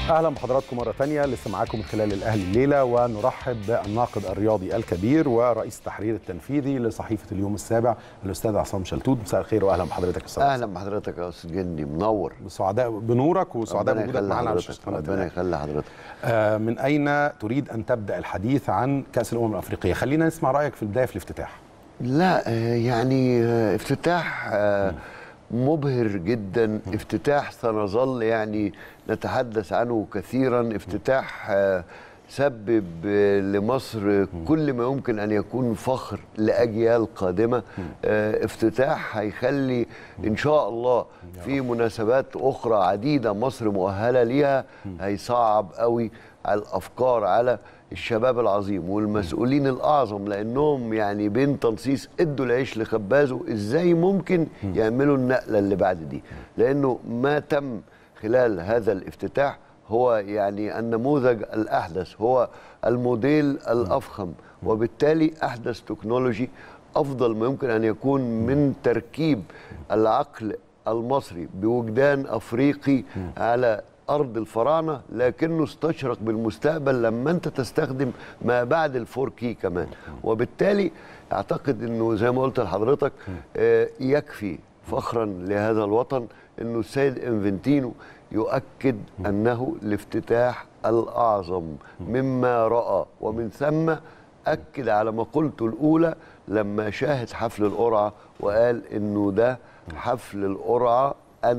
اهلا بحضراتكم مره ثانيه لسه معاكم من خلال الاهلي الليله ونرحب بالناقد الرياضي الكبير ورئيس التحرير التنفيذي لصحيفه اليوم السابع الاستاذ عصام شلتوت مساء الخير واهلا بحضرتك يا استاذ اهلا بحضرتك يا استاذ جندي منور سعداء بنورك وسعداء ربنا بوجودك يخلي معنا على حضرتك شاشه قناه ربنا الأهلي. يخلي حضرتك آه، من اين تريد ان تبدا الحديث عن كاس الامم الافريقيه خلينا نسمع رايك في البدايه في الافتتاح لا آه، يعني آه، افتتاح آه، مبهر جدا افتتاح سنظل يعني نتحدث عنه كثيرا افتتاح آه، سبب آه، لمصر كل ما يمكن ان يكون فخر لاجيال قادمه آه، افتتاح هيخلي ان شاء الله في مناسبات اخرى عديده مصر مؤهله ليها هيصعب قوي على الافكار على الشباب العظيم والمسؤولين الاعظم لانهم يعني بين تنصيص ادوا العيش لخبازه ازاي ممكن يعملوا النقله اللي بعد دي لانه ما تم خلال هذا الافتتاح هو يعني النموذج الاحدث هو الموديل الافخم وبالتالي احدث تكنولوجي افضل ما يمكن ان يكون من تركيب العقل المصري بوجدان افريقي على ارض الفراعنه لكنه استشرق بالمستقبل لما انت تستخدم ما بعد الفوركي كمان وبالتالي اعتقد انه زي ما قلت لحضرتك آه، يكفي فخرا لهذا الوطن انه السيد انفنتينو يؤكد انه الافتتاح الاعظم مما راى ومن ثم اكد على مقولته الاولى لما شاهد حفل القرعه وقال انه ده حفل القرعه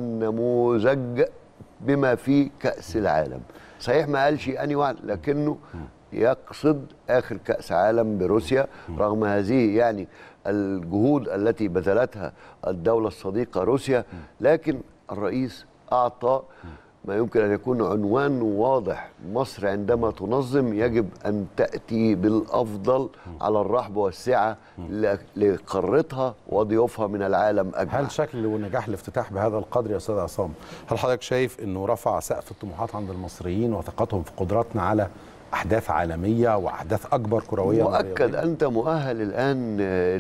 النموذج بما فيه كاس العالم صحيح ما قالش اني واحد لكنه يقصد اخر كاس عالم بروسيا رغم هذه يعني الجهود التي بذلتها الدوله الصديقه روسيا لكن الرئيس اعطى ما يمكن ان يكون عنوان واضح مصر عندما تنظم يجب ان تاتي بالافضل على الرحب والسعه ل- لقارتها وضيوفها من العالم اجمع هل شكل ونجاح الافتتاح بهذا القدر يا استاذ عصام هل حضرتك شايف انه رفع سقف الطموحات عند المصريين وثقتهم في قدراتنا على احداث عالميه واحداث اكبر كرويه مؤكد ورياضية؟ انت مؤهل الان آه،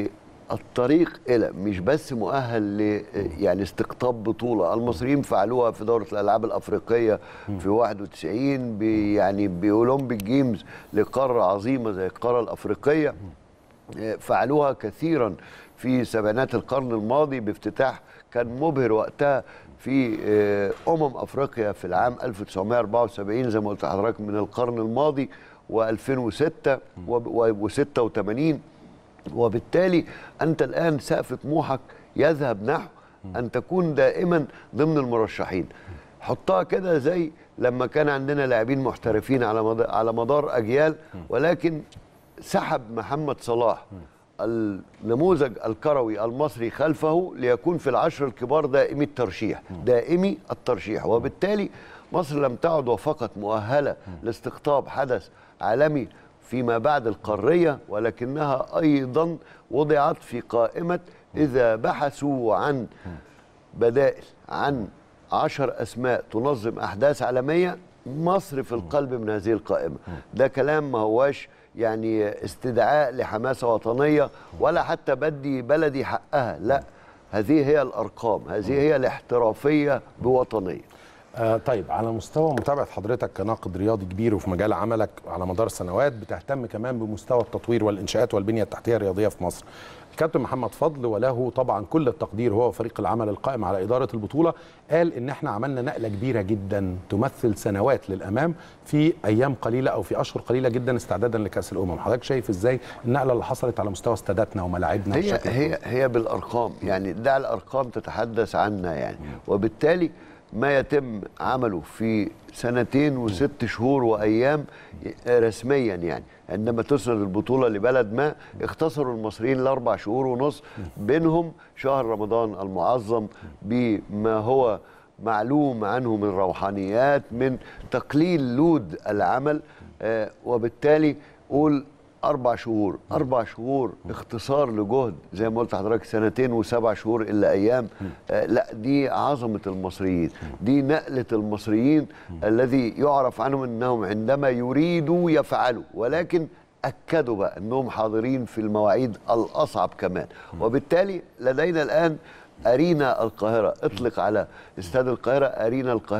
للطريق الى مش بس مؤهل ل آه، يعني استقطاب بطوله المصريين فعلوها في دوره الالعاب الافريقيه في 91 ب- يعني باولمبيك جيمز لقاره عظيمه زي القاره الافريقيه آه، فعلوها كثيرا في سبعينات القرن الماضي بافتتاح كان مبهر وقتها في آه، امم افريقيا في العام 1974 زي ما قلت لحضرتك من القرن الماضي و2006 و86 وبالتالي انت الان سقف طموحك يذهب نحو ان تكون دائما ضمن المرشحين حطها كده زي لما كان عندنا لاعبين محترفين على مدار على مدار اجيال ولكن سحب محمد صلاح النموذج الكروي المصري خلفه ليكون في العشر الكبار دائمي الترشيح دائمي الترشيح وبالتالي مصر لم تعد وفقط مؤهلة لاستقطاب حدث عالمي فيما بعد القارية ولكنها أيضا وضعت في قائمة إذا بحثوا عن بدائل عن عشر أسماء تنظم أحداث عالمية مصر في القلب من هذه القائمة ده كلام ما هواش يعني استدعاء لحماسة وطنية ولا حتى بدي بلدي حقها لا هذه هي الأرقام هذه هي الاحترافية بوطنية آه طيب على مستوى متابعه حضرتك كناقد رياضي كبير وفي مجال عملك على مدار السنوات بتهتم كمان بمستوى التطوير والانشاءات والبنيه التحتيه الرياضيه في مصر. الكابتن محمد فضل وله طبعا كل التقدير هو وفريق العمل القائم على اداره البطوله قال ان احنا عملنا نقله كبيره جدا تمثل سنوات للامام في ايام قليله او في اشهر قليله جدا استعدادا لكاس الامم، حضرتك شايف ازاي النقله اللي حصلت على مستوى استاداتنا وملاعبنا هي بشكل هي هي بالارقام يعني دع الارقام تتحدث عنا يعني وبالتالي ما يتم عمله في سنتين وست شهور وايام رسميا يعني عندما تسند البطوله لبلد ما اختصروا المصريين الاربع شهور ونص بينهم شهر رمضان المعظم بما هو معلوم عنه من روحانيات من تقليل لود العمل آه، وبالتالي قول أربع شهور أربع شهور اختصار لجهد زي ما قلت لحضرتك سنتين وسبع شهور إلا أيام آه لا دي عظمة المصريين دي نقلة المصريين الذي يعرف عنهم أنهم عندما يريدوا يفعلوا ولكن أكدوا بقى أنهم حاضرين في المواعيد الأصعب كمان وبالتالي لدينا الآن أرينا القاهرة اطلق على استاد القاهرة أرينا القاهرة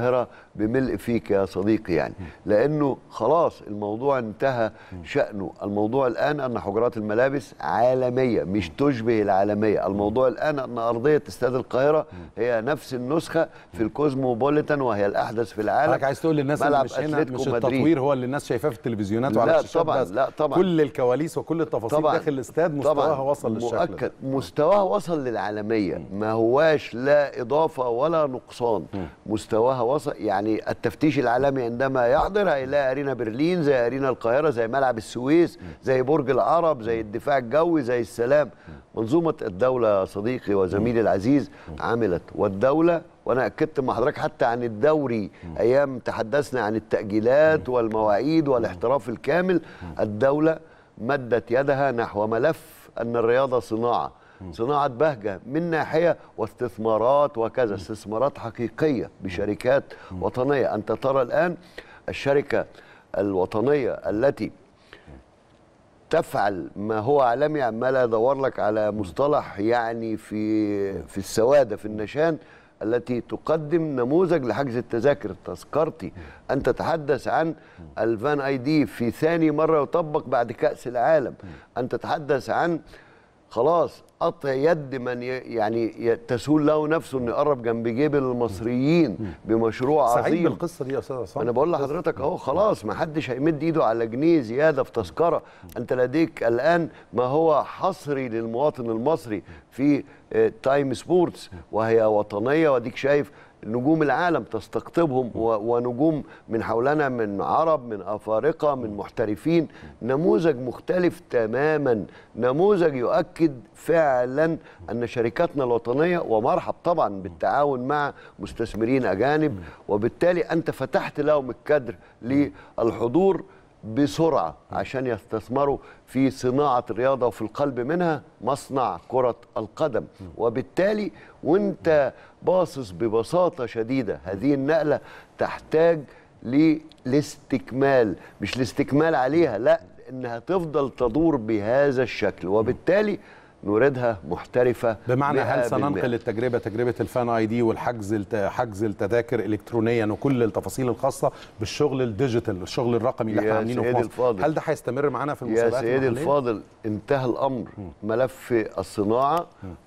بملء فيك يا صديقي يعني لانه خلاص الموضوع انتهى شانه الموضوع الان ان حجرات الملابس عالميه مش تشبه العالميه الموضوع الان ان ارضيه استاد القاهره هي نفس النسخه في الكوزموبوليتان وهي الاحدث في العالم حضرتك عايز تقول للناس اللي ملعب مش هنا أتلتيكو مش مدريد. التطوير هو اللي الناس شايفاه في التلفزيونات وعلى لا الشاشات طبعاً، بس لا طبعاً. كل الكواليس وكل التفاصيل داخل الاستاد مستواها وصل للشكل ده. مؤكد مستواها وصل للعالميه ما هواش لا اضافه ولا نقصان مستواها وصل يعني التفتيش العالمي عندما يحضر هيلاقي ارينا برلين زي ارينا القاهره زي ملعب السويس زي برج العرب زي الدفاع الجوي زي السلام منظومه الدوله يا صديقي وزميلي العزيز عملت والدوله وانا اكدت مع حضرتك حتى عن الدوري ايام تحدثنا عن التاجيلات والمواعيد والاحتراف الكامل الدوله مدت يدها نحو ملف ان الرياضه صناعه صناعه بهجه من ناحيه واستثمارات وكذا استثمارات حقيقيه بشركات وطنيه انت ترى الان الشركه الوطنيه التي تفعل ما هو عالمي عمال ادور لك على مصطلح يعني في في السواده في النشان التي تقدم نموذج لحجز التذاكر تذكرتي ان تتحدث عن الفان اي دي في ثاني مره يطبق بعد كاس العالم ان تتحدث عن خلاص قطع يد من ي- يعني ي- تسهل له نفسه انه يقرب جنب جيب المصريين بمشروع سعيد عظيم بالقصه دي يا استاذ عصام انا بقول لحضرتك اهو خلاص ما حدش هيمد ايده على جنيه زياده في تذكره انت لديك الان ما هو حصري للمواطن المصري في آه، تايم سبورتس وهي وطنيه واديك شايف نجوم العالم تستقطبهم و- ونجوم من حولنا من عرب من افارقه من محترفين نموذج مختلف تماما نموذج يؤكد فعلا ان شركاتنا الوطنيه ومرحب طبعا بالتعاون مع مستثمرين اجانب وبالتالي انت فتحت لهم الكدر للحضور بسرعه عشان يستثمروا في صناعه الرياضه وفي القلب منها مصنع كره القدم وبالتالي وانت باصص ببساطه شديده هذه النقله تحتاج للاستكمال مش الاستكمال عليها لا انها تفضل تدور بهذا الشكل وبالتالي نريدها محترفه بمعنى هل 100%. سننقل التجربه تجربه الفان اي دي والحجز الت- حجز التذاكر الكترونيا وكل التفاصيل الخاصه بالشغل الديجيتال الشغل الرقمي اللي يا احنا عاملينه في سيدي مصر الفاضل. هل ده هيستمر معانا في يا المسابقات سيدي المحلية؟ الفاضل انتهى الامر ملف الصناعه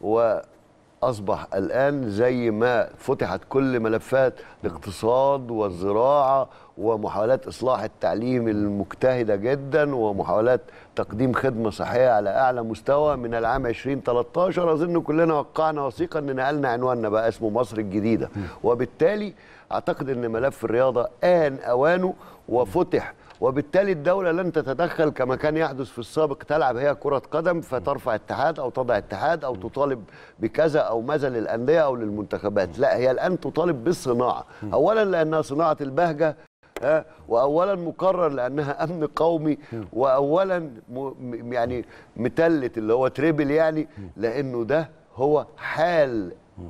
واصبح الان زي ما فتحت كل ملفات الاقتصاد والزراعه ومحاولات اصلاح التعليم المجتهده جدا ومحاولات تقديم خدمه صحيه على اعلى مستوى من العام 2013 اظن كلنا وقعنا وثيقه ان نقلنا عنواننا بقى اسمه مصر الجديده وبالتالي اعتقد ان ملف الرياضه ان اوانه وفتح وبالتالي الدولة لن تتدخل كما كان يحدث في السابق تلعب هي كرة قدم فترفع اتحاد أو تضع اتحاد أو تطالب بكذا أو ماذا للأندية أو للمنتخبات لا هي الآن تطالب بالصناعة أولا لأنها صناعة البهجة ها، واولا مقرر لانها امن قومي واولا م- م- يعني متلت اللي هو تريبل يعني لانه ده هو حال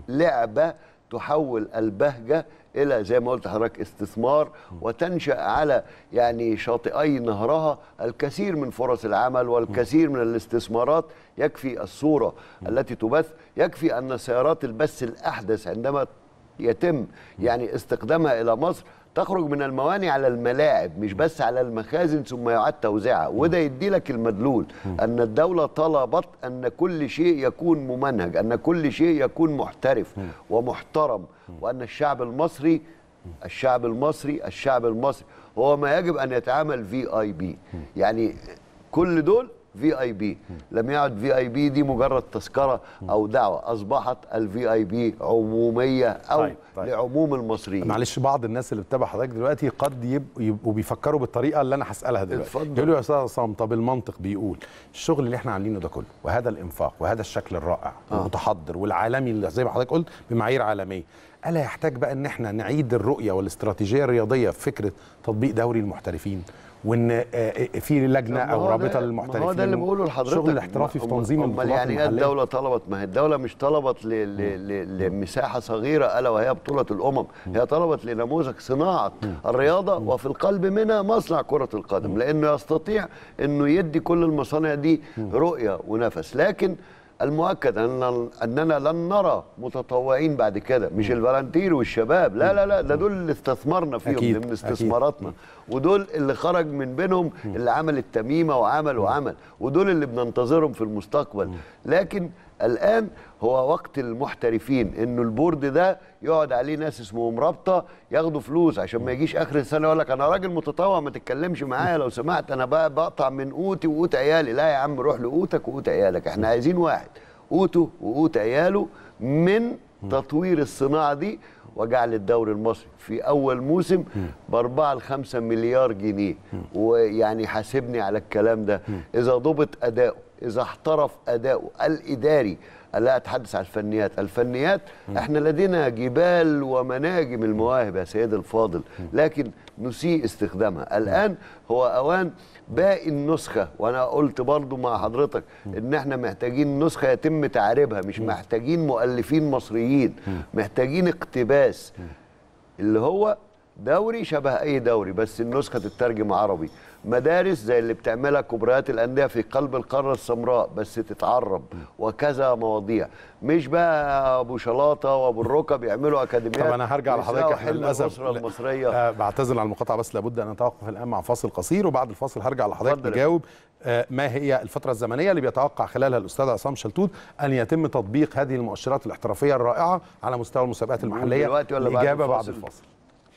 لعبه تحول البهجه الى زي ما قلت لحضرتك استثمار وتنشا على يعني شاطئي نهرها الكثير من فرص العمل والكثير من الاستثمارات يكفي الصوره التي تبث يكفي ان سيارات البث الاحدث عندما يتم يعني استخدامها الى مصر تخرج من الموانئ على الملاعب مش بس على المخازن ثم يعاد توزيعها وده يدي لك المدلول ان الدوله طلبت ان كل شيء يكون ممنهج ان كل شيء يكون محترف ومحترم وان الشعب المصري الشعب المصري الشعب المصري هو ما يجب ان يتعامل في اي بي يعني كل دول في اي بي لم يعد في اي بي دي مجرد تذكره او دعوه اصبحت الفي اي بي عموميه او طيب، طيب. لعموم المصريين معلش بعض الناس اللي بتتابع حضرتك دلوقتي قد يب- يبقوا بيفكروا بالطريقه اللي انا هسالها دلوقتي اتفضل. يقولوا يا استاذ عصام طب المنطق بيقول الشغل اللي احنا عاملينه ده كله وهذا الانفاق وهذا الشكل الرائع المتحضر والعالمي اللي زي ما حضرتك قلت بمعايير عالميه الا يحتاج بقى ان احنا نعيد الرؤيه والاستراتيجيه الرياضيه في فكره تطبيق دوري المحترفين وان آه، آه، في لجنه ما او هو رابطه ده- للمحترفين ما هو ده اللي بقوله لحضرتك الشغل الاحترافي في أم- تنظيم امال البطولات يعني ايه المحلية. الدوله طلبت ما هي الدوله مش طلبت ل... ل... ل... لمساحه صغيره الا وهي بطوله الامم هي طلبت لنموذج صناعه الرياضه وفي القلب منها مصنع كره القدم لانه يستطيع انه يدي كل المصانع دي رؤيه ونفس لكن المؤكد ان اننا لن نرى متطوعين بعد كده مش الفالنتير والشباب لا لا لا ده دول اللي استثمرنا فيهم أكيد، ضمن أكيد. استثماراتنا ودول اللي خرج من بينهم اللي عمل التميمه وعمل وعمل ودول اللي بننتظرهم في المستقبل لكن الان هو وقت المحترفين انه البورد ده يقعد عليه ناس اسمهم رابطه ياخدوا فلوس عشان ما يجيش اخر السنه يقول لك انا راجل متطوع ما تتكلمش معايا لو سمحت انا بقى بقطع من قوتي وقوت عيالي لا يا عم روح لقوتك وقوت عيالك احنا عايزين واحد قوته وقوت عياله من تطوير الصناعه دي وجعل الدوري المصري في اول موسم ب 4 ل 5 مليار جنيه ويعني حاسبني على الكلام ده اذا ضبط اداؤه اذا احترف اداؤه الاداري لا اتحدث عن الفنيات الفنيات احنا لدينا جبال ومناجم المواهب يا سيد الفاضل لكن نسيء استخدامها الان هو اوان باقي النسخه وانا قلت برضو مع حضرتك ان احنا محتاجين نسخه يتم تعريبها مش محتاجين مؤلفين مصريين محتاجين اقتباس اللي هو دوري شبه اي دوري بس النسخه تترجم عربي مدارس زي اللي بتعملها كبريات الانديه في قلب القاره السمراء بس تتعرب وكذا مواضيع مش بقى ابو شلاطه وابو الركب يعملوا اكاديميات طب انا هرجع ويسرقوا لحضرتك احنا حلم للاسف الاسره المصريه آه بعتذر عن المقاطعه بس لابد ان نتوقف الان مع فاصل قصير وبعد الفاصل هرجع لحضرتك اتفضل يا نجاوب آه ما هي الفتره الزمنيه اللي بيتوقع خلالها الاستاذ عصام شلتوت ان يتم تطبيق هذه المؤشرات الاحترافيه الرائعه على مستوى المسابقات المحليه دلوقتي ولا بعد الاجابه بعد الفاصل؟ الفاصل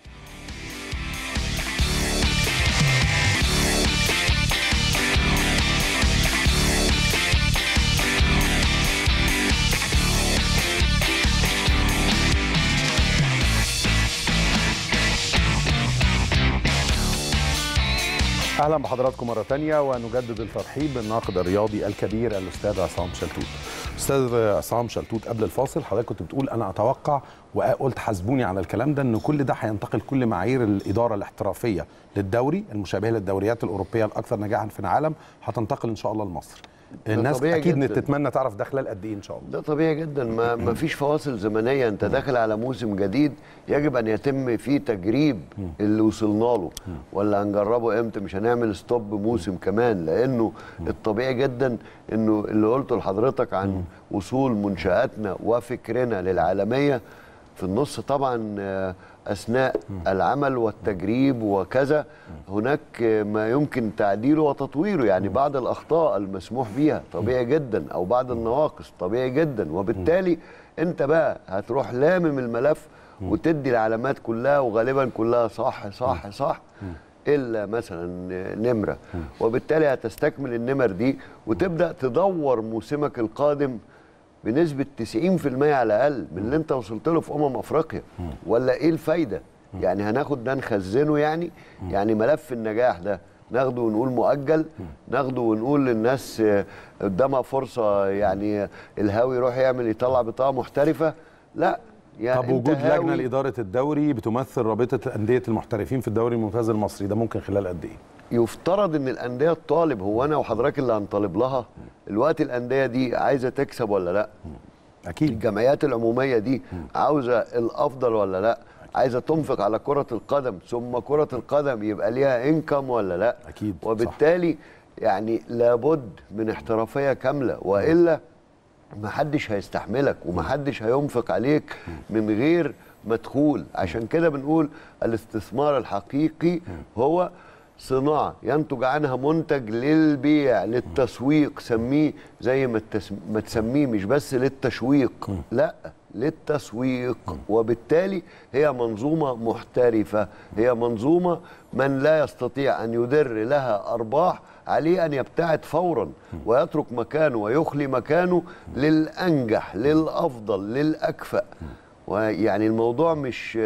اهلا بحضراتكم مره تانية ونجدد الترحيب بالناقد الرياضي الكبير الاستاذ عصام شلتوت استاذ عصام شلتوت قبل الفاصل حضرتك كنت بتقول انا اتوقع وقلت حاسبوني على الكلام ده ان كل ده هينتقل كل معايير الاداره الاحترافيه للدوري المشابهه للدوريات الاوروبيه الاكثر نجاحا في العالم هتنتقل ان شاء الله لمصر الناس طبيعي اكيد جداً. تتمنى تعرف ده خلال قد ايه ان شاء الله ده طبيعي جدا ما ما فيش فواصل زمنيه انت داخل على موسم جديد يجب ان يتم فيه تجريب اللي وصلنا له ولا هنجربه امتى مش هنعمل ستوب موسم كمان لانه الطبيعي جدا انه اللي قلته لحضرتك عن وصول منشاتنا وفكرنا للعالميه في النص طبعا آه، اثناء العمل والتجريب وكذا هناك آه، ما يمكن تعديله وتطويره يعني بعض الاخطاء المسموح بيها طبيعي جدا او بعض النواقص طبيعي جدا وبالتالي انت بقى هتروح لامم الملف وتدي العلامات كلها وغالبا كلها صح صح صح الا مثلا نمره وبالتالي هتستكمل النمر دي وتبدا تدور موسمك القادم بنسبة 90% على الأقل من اللي أنت وصلت له في أمم أفريقيا ولا إيه الفايدة؟ يعني هناخد ده نخزنه يعني يعني ملف النجاح ده ناخده ونقول مؤجل ناخده ونقول للناس آه، قدامها فرصة يعني الهاوي يروح يعمل يطلع بطاقة محترفة لا يعني طب أنت وجود لجنه هاوي لاداره الدوري بتمثل رابطه انديه المحترفين في الدوري الممتاز المصري ده ممكن خلال قد ايه يفترض ان الانديه تطالب هو انا وحضرتك اللي هنطالب لها الوقت الانديه دي عايزه تكسب ولا لا اكيد الجمعيات العموميه دي عاوزه الافضل ولا لا عايزه تنفق على كره القدم ثم كره القدم يبقى ليها انكم ولا لا أكيد، صح. وبالتالي يعني لابد من احترافيه كامله والا محدش هيستحملك ومحدش هينفق عليك من غير مدخول عشان كده بنقول الاستثمار الحقيقي هو صناعة ينتج عنها منتج للبيع للتسويق سميه زي ما, التس... ما تسميه مش بس للتشويق لا للتسويق وبالتالي هي منظومة محترفة هي منظومة من لا يستطيع أن يدر لها أرباح عليه أن يبتعد فورا ويترك مكانه ويخلي مكانه للأنجح للأفضل للأكفأ ويعني الموضوع مش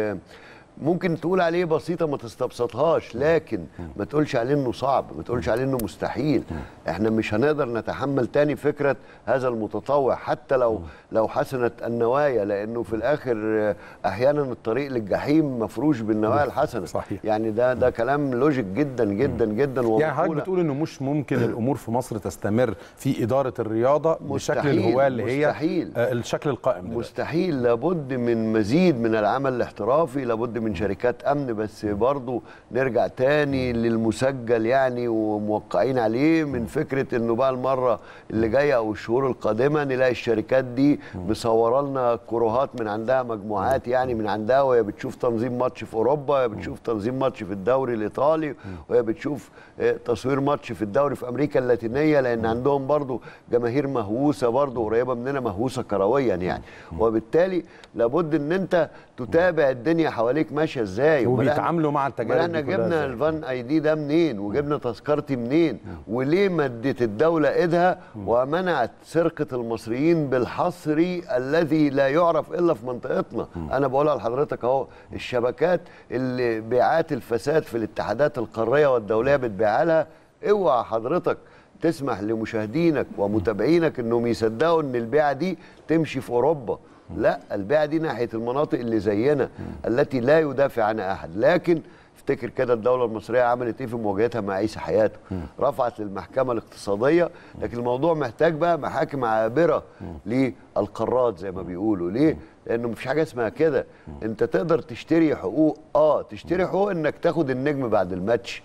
ممكن تقول عليه بسيطة ما تستبسطهاش لكن ما تقولش عليه انه صعب ما تقولش عليه انه مستحيل احنا مش هنقدر نتحمل تاني فكرة هذا المتطوع حتى لو لو حسنت النوايا لانه في الاخر آه، احيانا الطريق للجحيم مفروش بالنوايا الحسنة صحيح. يعني ده ده كلام لوجيك جدا جدا جدا يعني حضرتك ومقولة- بتقول انه مش ممكن الامور في مصر تستمر في اداره الرياضه بشكل مستحيل، الهواه اللي هي مستحيل. آه، الشكل القائم دلوقتي. مستحيل لابد من مزيد من العمل الاحترافي لابد من من شركات امن بس برضو نرجع تاني للمسجل يعني وموقعين عليه من فكره انه بقى المره اللي جايه او الشهور القادمه نلاقي الشركات دي مصوره لنا كروهات من عندها مجموعات يعني من عندها وهي بتشوف تنظيم ماتش في اوروبا وهي بتشوف تنظيم ماتش في الدوري الايطالي وهي بتشوف آه، تصوير ماتش في الدوري في امريكا اللاتينيه لان عندهم برضو جماهير مهووسه برضو قريبه مننا مهووسه كرويا يعني وبالتالي لابد ان انت تتابع الدنيا حواليك ماشيه ازاي أمال إحنا- وبيتعاملوا مع التجارب أمال احنا دي كلها جبنا إزاي؟ الفان اي دي ده منين وجبنا تذكرتي منين وليه مدت الدوله ايدها ومنعت سرقه المصريين بالحصري الذي لا يعرف الا في منطقتنا انا بقولها لحضرتك اهو الشبكات اللي بيعات الفساد في الاتحادات القاريه والدوليه بتبيعها لها اوعى حضرتك تسمح لمشاهدينك ومتابعينك انهم يصدقوا ان البيعه دي تمشي في اوروبا لا البيعه دي ناحيه المناطق اللي زينا التي لا يدافع عنها احد لكن افتكر كده الدوله المصريه عملت ايه في مواجهتها مع عيسى حياته رفعت للمحكمه الاقتصاديه لكن الموضوع محتاج بقى محاكم عابره للقارات زي ما بيقولوا ليه لانه مفيش حاجه اسمها كده انت تقدر تشتري حقوق اه تشتري حقوق انك تاخد النجم بعد الماتش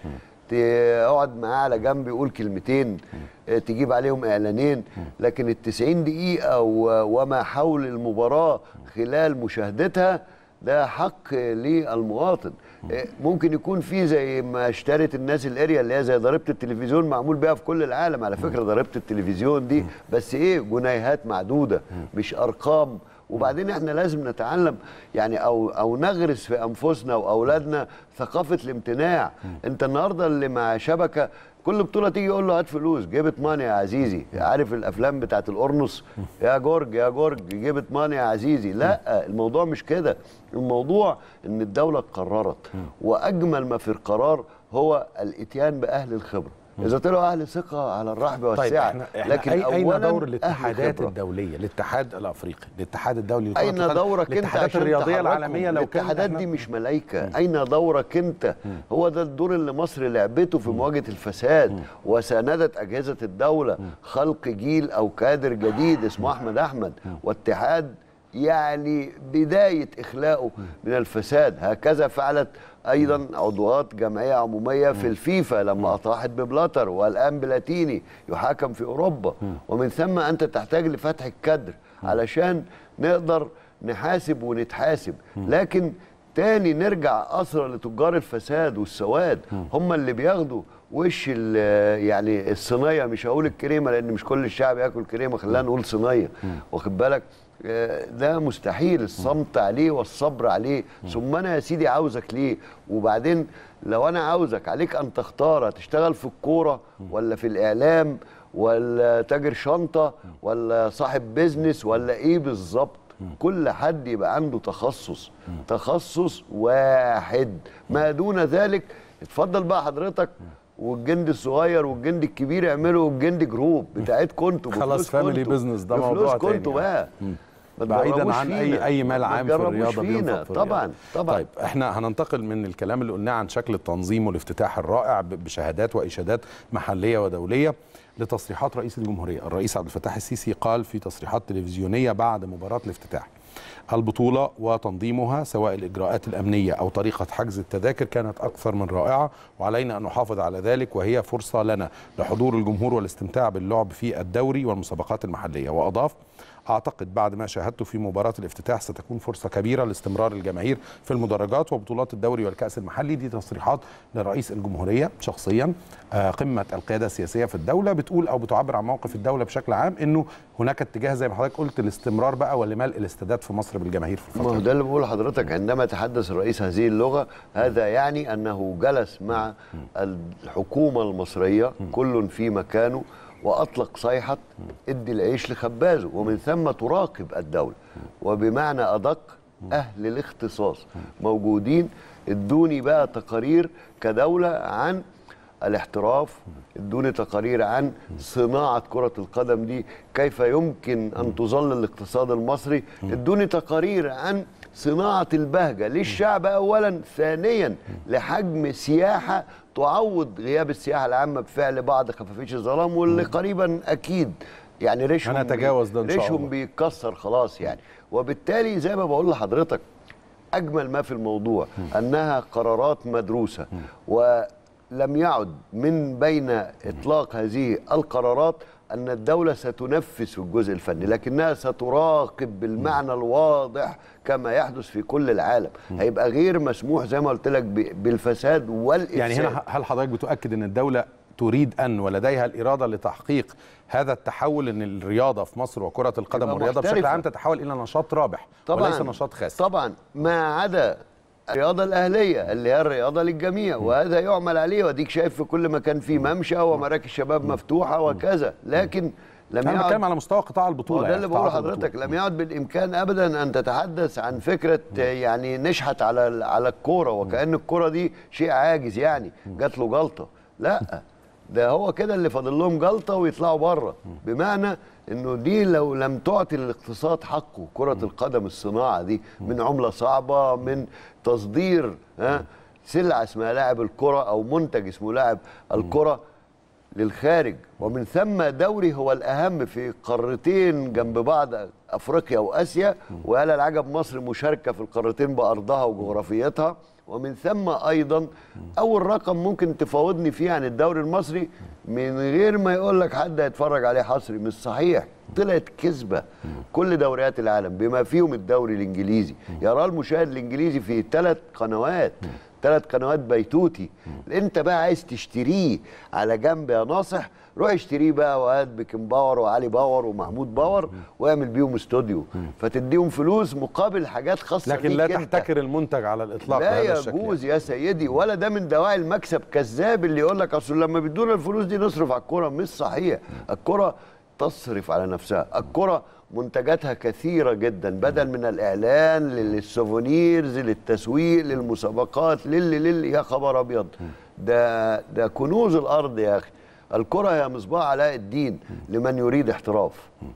تقعد معاه على جنب يقول كلمتين آه، تجيب عليهم اعلانين لكن ال 90 دقيقه و- وما حول المباراه خلال مشاهدتها ده حق للمواطن آه، ممكن يكون في زي ما اشترت الناس الاريا اللي هي زي ضريبه التلفزيون معمول بيها في كل العالم على فكره ضريبه التلفزيون دي بس ايه جنيهات معدوده مش ارقام وبعدين احنا لازم نتعلم يعني او او نغرس في انفسنا واولادنا ثقافه الامتناع انت النهارده اللي مع شبكه كل بطوله تيجي يقول له هات فلوس جيبت ماني يا عزيزي عارف الافلام بتاعت القرنص يا جورج يا جورج جيبت ماني يا عزيزي لا الموضوع مش كده الموضوع ان الدوله قررت واجمل ما في القرار هو الاتيان باهل الخبره اذا طلعوا اهل ثقه على الرحب طيب والسعه احنا, احنا لكن أي اين أولاً دور أهل الاتحادات خبرة. الدوليه الاتحاد الافريقي الاتحاد الدولي لكرة اين القدم، دورك انت الاتحادات عشان الرياضيه تحركهم؟ العالميه لو كان الاتحادات إحنا- دي مش ملايكه اين دورك انت هو ده الدور اللي مصر لعبته في مواجهه الفساد وساندت اجهزه الدوله خلق جيل او كادر جديد اسمه احمد احمد واتحاد يعني بدايه اخلاقه من الفساد هكذا فعلت ايضا عضوات جمعيه عموميه في الفيفا لما اطاحت ببلاتر والان بلاتيني يحاكم في اوروبا ومن ثم انت تحتاج لفتح الكادر علشان نقدر نحاسب ونتحاسب لكن تاني نرجع اسرى لتجار الفساد والسواد هم اللي بياخدوا وش ال- يعني الصينيه مش هقول الكريمه لان مش كل الشعب ياكل كريمه خلينا نقول صينيه واخد بالك آه، ده مستحيل الصمت عليه والصبر عليه ثم انا يا سيدي عاوزك ليه وبعدين لو انا عاوزك عليك ان تختار تشتغل في الكوره ولا في الاعلام ولا تاجر شنطه ولا صاحب بيزنس ولا ايه بالظبط كل حد يبقى عنده تخصص تخصص واحد ما دون ذلك اتفضل بقى حضرتك والجند الصغير والجند الكبير يعملوا الجند جروب بتاعتكم انتوا خلاص بفلوسكم family انتوا. business ده موضوع بفلوسكم تاني انتوا يعني. بقى ما بعيدا تجربوش عن فينا. اي اي مال ما عام في تجربوش الرياضه بينفق فينا. في الرياضة. طبعا طبعا طيب احنا هننتقل من الكلام اللي قلناه عن شكل التنظيم والافتتاح الرائع ب- بشهادات واشادات محليه ودوليه لتصريحات رئيس الجمهوريه الرئيس عبد الفتاح السيسي قال في تصريحات تلفزيونيه بعد مباراه الافتتاح البطولة وتنظيمها سواء الإجراءات الأمنية أو طريقة حجز التذاكر كانت أكثر من رائعة وعلينا أن نحافظ على ذلك وهي فرصة لنا لحضور الجمهور والاستمتاع باللعب في الدوري والمسابقات المحلية وأضاف أعتقد بعد ما شاهدته في مباراة الافتتاح ستكون فرصة كبيرة لاستمرار الجماهير في المدرجات وبطولات الدوري والكأس المحلي دي تصريحات لرئيس الجمهورية شخصيا آه، قمة القيادة السياسية في الدولة بتقول أو بتعبر عن موقف الدولة بشكل عام أنه هناك اتجاه زي ما حضرتك قلت الاستمرار بقى ولملء الاستادات في مصر بالجماهير في ما هو الفترة ده اللي بقول لحضرتك عندما تحدث الرئيس هذه اللغة هذا يعني أنه جلس مع الحكومة المصرية كل في مكانه وأطلق صيحة ادي العيش لخبازه ومن ثم تراقب الدولة وبمعنى أدق أهل الاختصاص موجودين ادوني بقى تقارير كدولة عن الاحتراف ادوني تقارير عن صناعة كرة القدم دي كيف يمكن أن تظل الاقتصاد المصري ادوني تقارير عن صناعة البهجة للشعب أولا ثانيا لحجم سياحة تعوض غياب السياحة العامة بفعل بعض خفافيش الظلام واللي قريبا أكيد يعني ريشهم هنتجاوز ده إن شاء ريشهم الله. بيتكسر خلاص يعني وبالتالي زي ما بقول لحضرتك اجمل ما في الموضوع انها قرارات مدروسه ولم يعد من بين اطلاق هذه القرارات ان الدوله ستنفذ في الجزء الفني لكنها ستراقب بالمعنى الواضح كما يحدث في كل العالم هيبقى غير مسموح زي ما قلت لك ب- بالفساد والافساد يعني هنا هل حضرتك بتؤكد ان الدوله تريد ان ولديها الاراده لتحقيق هذا التحول ان الرياضه في مصر وكره القدم تبقى والرياضه بشكل محترفة. عام تتحول الى نشاط رابح طبعا وليس نشاط خاسر طبعا ما عدا الرياضه الاهليه اللي هي الرياضه للجميع وهذا يعمل عليه واديك شايف في كل مكان في ممشى ومراكز شباب مفتوحه وكذا لكن لم انا يعد بتكلم على مستوى قطاع هو البطوله ده يعني اللي بقوله قطاعات البطولة. حضرتك لم يعد بالامكان ابدا ان تتحدث عن فكره يعني نشحت على على الكوره وكان الكوره دي شيء عاجز يعني جات له جلطه لا ده هو كده اللي فاضل لهم جلطه ويطلعوا بره بمعنى انه دي لو لم تعطي للاقتصاد حقه كره القدم الصناعه دي من عمله صعبه من تصدير ها سلعه اسمها لاعب الكره او منتج اسمه لاعب الكره للخارج ومن ثم دوري هو الأهم في قارتين جنب بعض أفريقيا وآسيا وهلا العجب مصر مشاركة في القارتين بأرضها وجغرافيتها ومن ثم أيضا أول رقم ممكن تفاوضني فيه عن الدوري المصري من غير ما يقول لك حد هيتفرج عليه حصري مش صحيح طلعت كذبة كل دوريات العالم بما فيهم الدوري الإنجليزي يرى المشاهد الإنجليزي في ثلاث قنوات ثلاث قنوات بيتوتي انت بقى عايز تشتريه على جنب يا ناصح روح اشتريه بقى وهات بيكن باور وعلي باور ومحمود باور واعمل بيهم استوديو فتديهم فلوس مقابل حاجات خاصه لكن بيك لا انت. تحتكر المنتج على الاطلاق لا بهذا الشكل يجوز يا سيدي ولا ده من دواعي المكسب كذاب اللي يقول لك اصل لما بيدونا الفلوس دي نصرف على الكوره مش صحيح الكوره تصرف على نفسها الكرة منتجاتها كثيرة جدا بدل من الإعلان للسوفونيرز للتسويق للمسابقات للي للي يا خبر أبيض ده ده كنوز الأرض يا أخي الكرة هي مصباح علاء الدين لمن يريد احتراف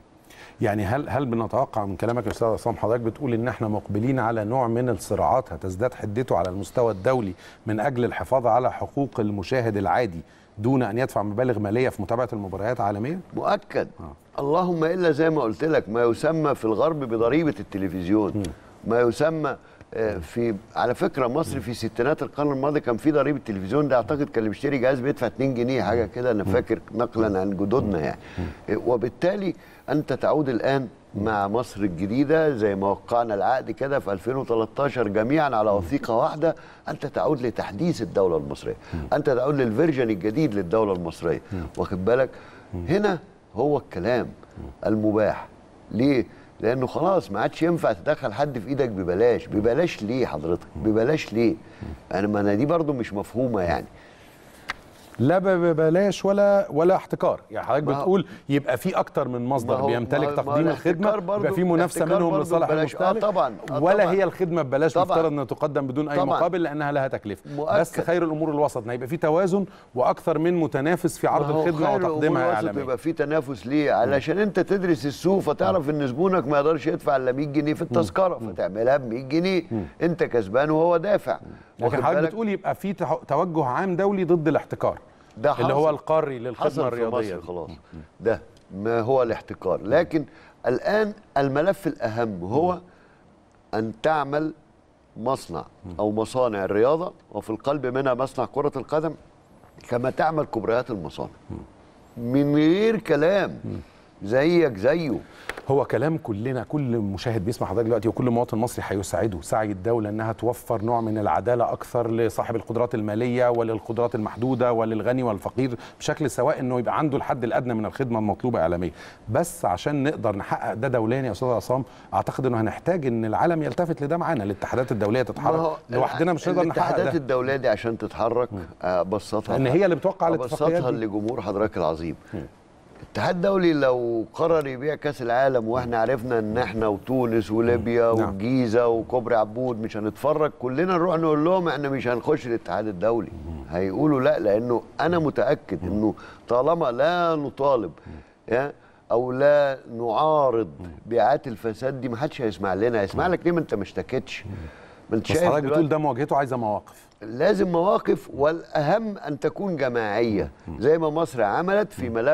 يعني هل هل بنتوقع من كلامك يا استاذ عصام حضرتك بتقول ان احنا مقبلين على نوع من الصراعات هتزداد حدته على المستوى الدولي من اجل الحفاظ على حقوق المشاهد العادي دون ان يدفع مبالغ ماليه في متابعه المباريات عالميا؟ مؤكد اللهم الا زي ما قلت لك ما يسمى في الغرب بضريبه التلفزيون ما يسمى آه، في على فكره مصر في ستينات القرن الماضي كان في ضريبه التلفزيون ده اعتقد كان اللي بيشتري جهاز بيدفع 2 جنيه حاجه كده انا فاكر نقلا عن جدودنا يعني آه، وبالتالي انت تعود الان مع مصر الجديده زي ما وقعنا العقد كده في 2013 جميعا على وثيقه واحده انت تعود لتحديث الدوله المصريه انت تعود للفيرجن الجديد للدوله المصريه واخد بالك هنا هو الكلام المباح ليه لانه خلاص ما عادش ينفع تدخل حد في ايدك ببلاش ببلاش ليه حضرتك ببلاش ليه انا ما انا دي برضو مش مفهومه يعني لا ببلاش ولا ولا احتكار يعني حضرتك ما هو- بتقول يبقى في اكتر من ما مصدر هو- بيمتلك ما هو- ما هو تقديم الاحتكار الخدمه برضو- يبقى في منافسه الاحتكار منهم برضو لصالح ببلاش. آه المستهلك طبعاً، آه ولا طبعاً. هي الخدمه ببلاش طبعاً. مفترض انها تقدم بدون اي طبعاً. مقابل لانها لها تكلفه مؤكد. بس خير الامور الوسط ان يبقى في توازن واكثر من متنافس في عرض ما هو الخدمه خير الأمور وتقديمها الوسط اعلاميا يبقى في تنافس ليه علشان انت تدرس السوق فتعرف ان زبونك ما يقدرش يدفع الا 100 جنيه في التذكره فتعملها ب 100 جنيه انت كسبان وهو دافع واخد لكن حضرتك بالك؟ بتقول يبقى في تح- توجه عام دولي ضد الاحتكار ده اللي هو حصل. القاري للخدمه حصل في الرياضيه مصر خلاص ده ما هو الاحتكار لكن الآن الملف الأهم هو أن تعمل مصنع أو مصانع الرياضة وفي القلب منها مصنع كرة القدم كما تعمل كبريات المصانع من غير كلام زيك زيه هو كلام كلنا كل مشاهد بيسمع حضرتك دلوقتي وكل مواطن مصري هيساعده سعي الدوله انها توفر نوع من العداله اكثر لصاحب القدرات الماليه وللقدرات المحدوده وللغني والفقير بشكل سواء انه يبقى عنده الحد الادنى من الخدمه المطلوبه اعلاميا بس عشان نقدر نحقق ده دوليا يا استاذ عصام اعتقد انه هنحتاج ان العالم يلتفت لده معانا الاتحادات الدوليه ما هو تتحرك لوحدنا مش هنقدر نحقق الاتحادات ده الدولية دي عشان تتحرك أبسطها لان هي اللي بتوقع الاتفاقيات ابسطها دي. لجمهور حضرتك العظيم الاتحاد الدولي لو قرر يبيع كاس العالم واحنا عرفنا ان احنا وتونس وليبيا نعم. والجيزه وكوبري عبود مش هنتفرج كلنا نروح نقول لهم احنا مش هنخش الاتحاد الدولي هيقولوا لا لانه انا متاكد انه طالما لا نطالب يا او لا نعارض بيعات الفساد دي ما حدش هيسمع لنا هيسمع لك ليه ما انت ما اشتكتش ما انت بس شايف حضرتك دلوقتي- بتقول ده مواجهته عايزه مواقف لازم مواقف والاهم ان تكون جماعيه زي ما مصر عملت في ملف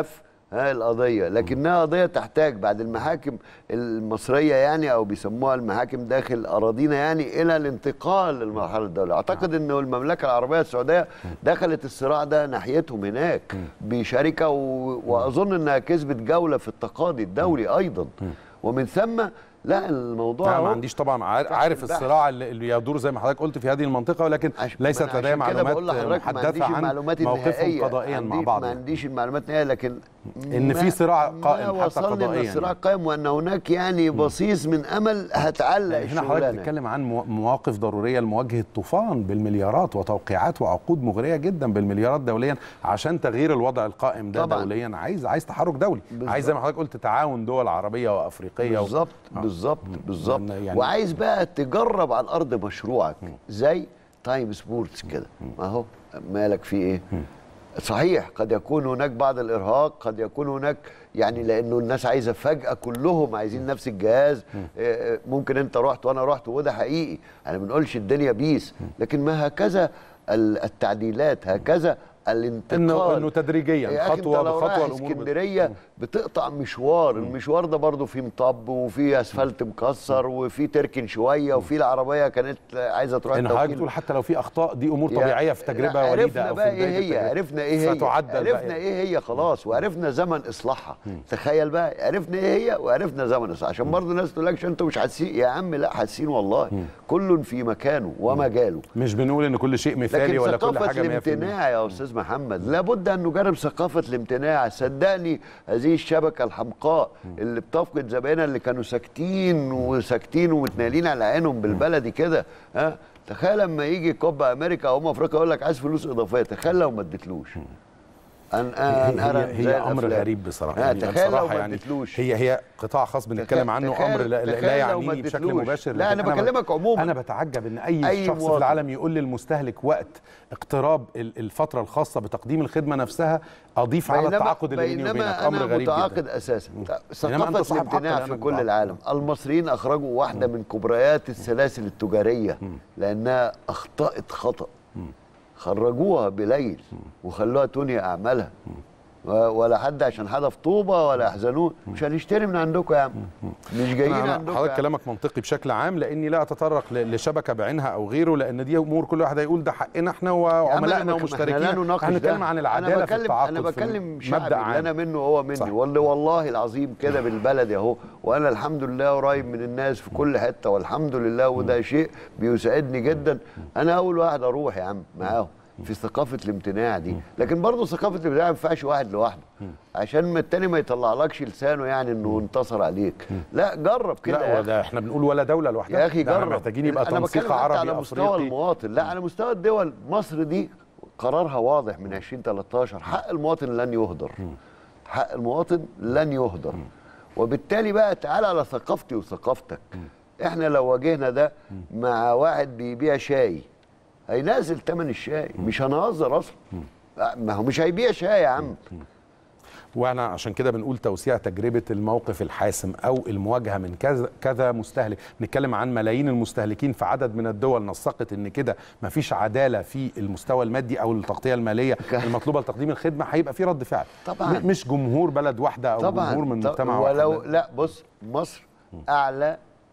ها القضيه لكنها قضيه تحتاج بعد المحاكم المصريه يعني او بيسموها المحاكم داخل اراضينا يعني الى الانتقال للمرحله الدوليه اعتقد انه المملكه العربيه السعوديه دخلت الصراع ده ناحيتهم هناك بشركه و... واظن انها كسبت جوله في التقاضي الدولي ايضا ومن ثم لا الموضوع انا ما أهو. عنديش طبعا عار- تحت عارف البحث. الصراع اللي اللي يدور زي ما حضرتك قلت في هذه المنطقه ولكن عش- ليست ما أنا لدي عشان كده معلومات بقول لحضرتك ما محدثه عنديش عن المعلومات موقفهم النهائية. قضائيا مع عندي- بعض ما عنديش المعلومات النهائيه لكن إن في ما- صراع قائم ما حتى وصلني ان قضائياً الصراع يعني. قائم وان هناك يعني بصيص من امل هتعلق يعني هنا حضرتك الشغلانه بتتكلم عن مو- مواقف ضروريه لمواجهه طوفان بالمليارات وتوقيعات وعقود مغريه جدا بالمليارات دوليا عشان تغيير الوضع القائم ده طبعاً. دوليا عايز عايز تحرك دولي بالظبط. عايز زي ما حضرتك قلت تعاون دول عربيه وافريقيه و- بالظبط آه. بالظبط بالظبط لأن يعني- وعايز بقى تجرب على الارض مشروعك زي تايم سبورتس كده ما هو مالك في ايه صحيح قد يكون هناك بعض الارهاق قد يكون هناك يعني لانه الناس عايزه فجاه كلهم عايزين نفس الجهاز آه، ممكن انت رحت وانا رحت وده حقيقي انا ما بنقولش الدنيا بيس لكن ما هكذا ال- التعديلات هكذا الانتقال انه انه تدريجيا يا أخي خطوه انت لو رايح بخطوه الامور بت- اسكندريه بتقطع مشوار المشوار ده برضه فيه مطب وفيه اسفلت مكسر وفيه تركن شويه وفيه العربيه كانت عايزه تروح ان حضرتك التوكيل. بتقول حتى لو في اخطاء دي امور يا- طبيعيه في تجربه لا، وليده عرفنا او في بقى بداية ايه هي التجربة. عرفنا ايه هي فتعدل عرفنا بقى. ايه هي خلاص وعرفنا زمن اصلاحها تخيل بقى عرفنا ايه هي وعرفنا زمن اصلاحها عشان برضه الناس تقول لك انتوا مش حاسين يا عم لا حاسين والله كل في مكانه ومجاله مش بنقول ان كل شيء مثالي لكن ولا كل ثقافة حاجه 100% الامتناع يا استاذ محمد لابد ان نجرب ثقافة الامتناع صدقني هذه الشبكة الحمقاء اللي بتفقد زباينها اللي كانوا ساكتين وساكتين ومتنالين على عينهم بالبلدي كده ها تخيل لما يجي كوبا امريكا او امم افريقيا يقول لك عايز فلوس اضافيه تخيل لو ما اديتلوش ان ان هي, أرى هي, زي هي امر الأفلام. غريب بصراحه ها، يعني تخيل لو بصراحه ما يعني اديتلوش هي هي قطاع خاص بنتكلم عنه تخيل- امر لا, لا, تخيل لا لو ما يعنيني بشكل اديتلوش. مباشر لا، لكن أنا ب- بكلمك عموماً. انا بتعجب ان اي, أي شخص في مواطن. العالم يقول للمستهلك وقت اقتراب ال- الفتره الخاصه بتقديم الخدمه نفسها اضيف على التعاقد اللي بيني وبينك بينما امر انا غريب متعاقد جدا اساسا بينما أنت ثقافه صاحب حق الامتناع لأنك في كل متعاقد. العالم المصريين اخرجوا واحده من كبريات السلاسل التجاريه لانها اخطات خطا خرجوها بليل وخلوها تنهي اعمالها و- ولا حد عشان حدف طوبه ولا يحزنون مش هنشتري من عندكم يا عم مش جايين أنا- أنا عندكم حضرتك يا عم. كلامك منطقي بشكل عام لاني لا اتطرق ل- لشبكه بعينها او غيره لان دي امور كل واحد هيقول ده حقنا احنا يا عم وعملائنا أنا بك- ومشتركين احنا لا نناقش احنا بنتكلم ده. عن العداله انا في بكلم التعاقد انا في بكلم مبدأ شعبي اللي عام. انا منه هو مني صح. واللي والله العظيم كده بالبلد اهو وانا الحمد لله قريب من الناس في كل حته والحمد لله وده شيء بيسعدني جدا انا اول واحد اروح يا عم معاهم في ثقافه الامتناع دي لكن برضه ثقافه الامتناع ما ينفعش واحد لوحده عشان ما التاني ما يطلعلكش لسانه يعني انه انتصر عليك لا جرب كده يا لا أخي. وده احنا بنقول ولا دوله لوحدها يا اخي ده احنا جرب محتاجين يبقى انا تنسيق بتكلم حتى عربي على مستوى افريقي المواطن لا على مستوى الدول مصر دي قرارها واضح من 2013 حق المواطن لن يهدر حق المواطن لن يهدر وبالتالي بقى تعال على ثقافتي وثقافتك احنا لو واجهنا ده مع واحد بيبيع شاي هينزل ثمن الشاي مش هنهزر اصلا ما هو مش هيبيع شاي يا عم واحنا عشان كده بنقول توسيع تجربه الموقف الحاسم او المواجهه من كذا كذا مستهلك نتكلم عن ملايين المستهلكين في عدد من الدول نسقت ان كده مفيش عداله في المستوى المادي او التغطيه الماليه المطلوبه لتقديم الخدمه هيبقى في رد فعل طبعاً. م- مش جمهور بلد واحده او طبعا جمهور من طب- مجتمع ولو واحد لا بص مصر اعلى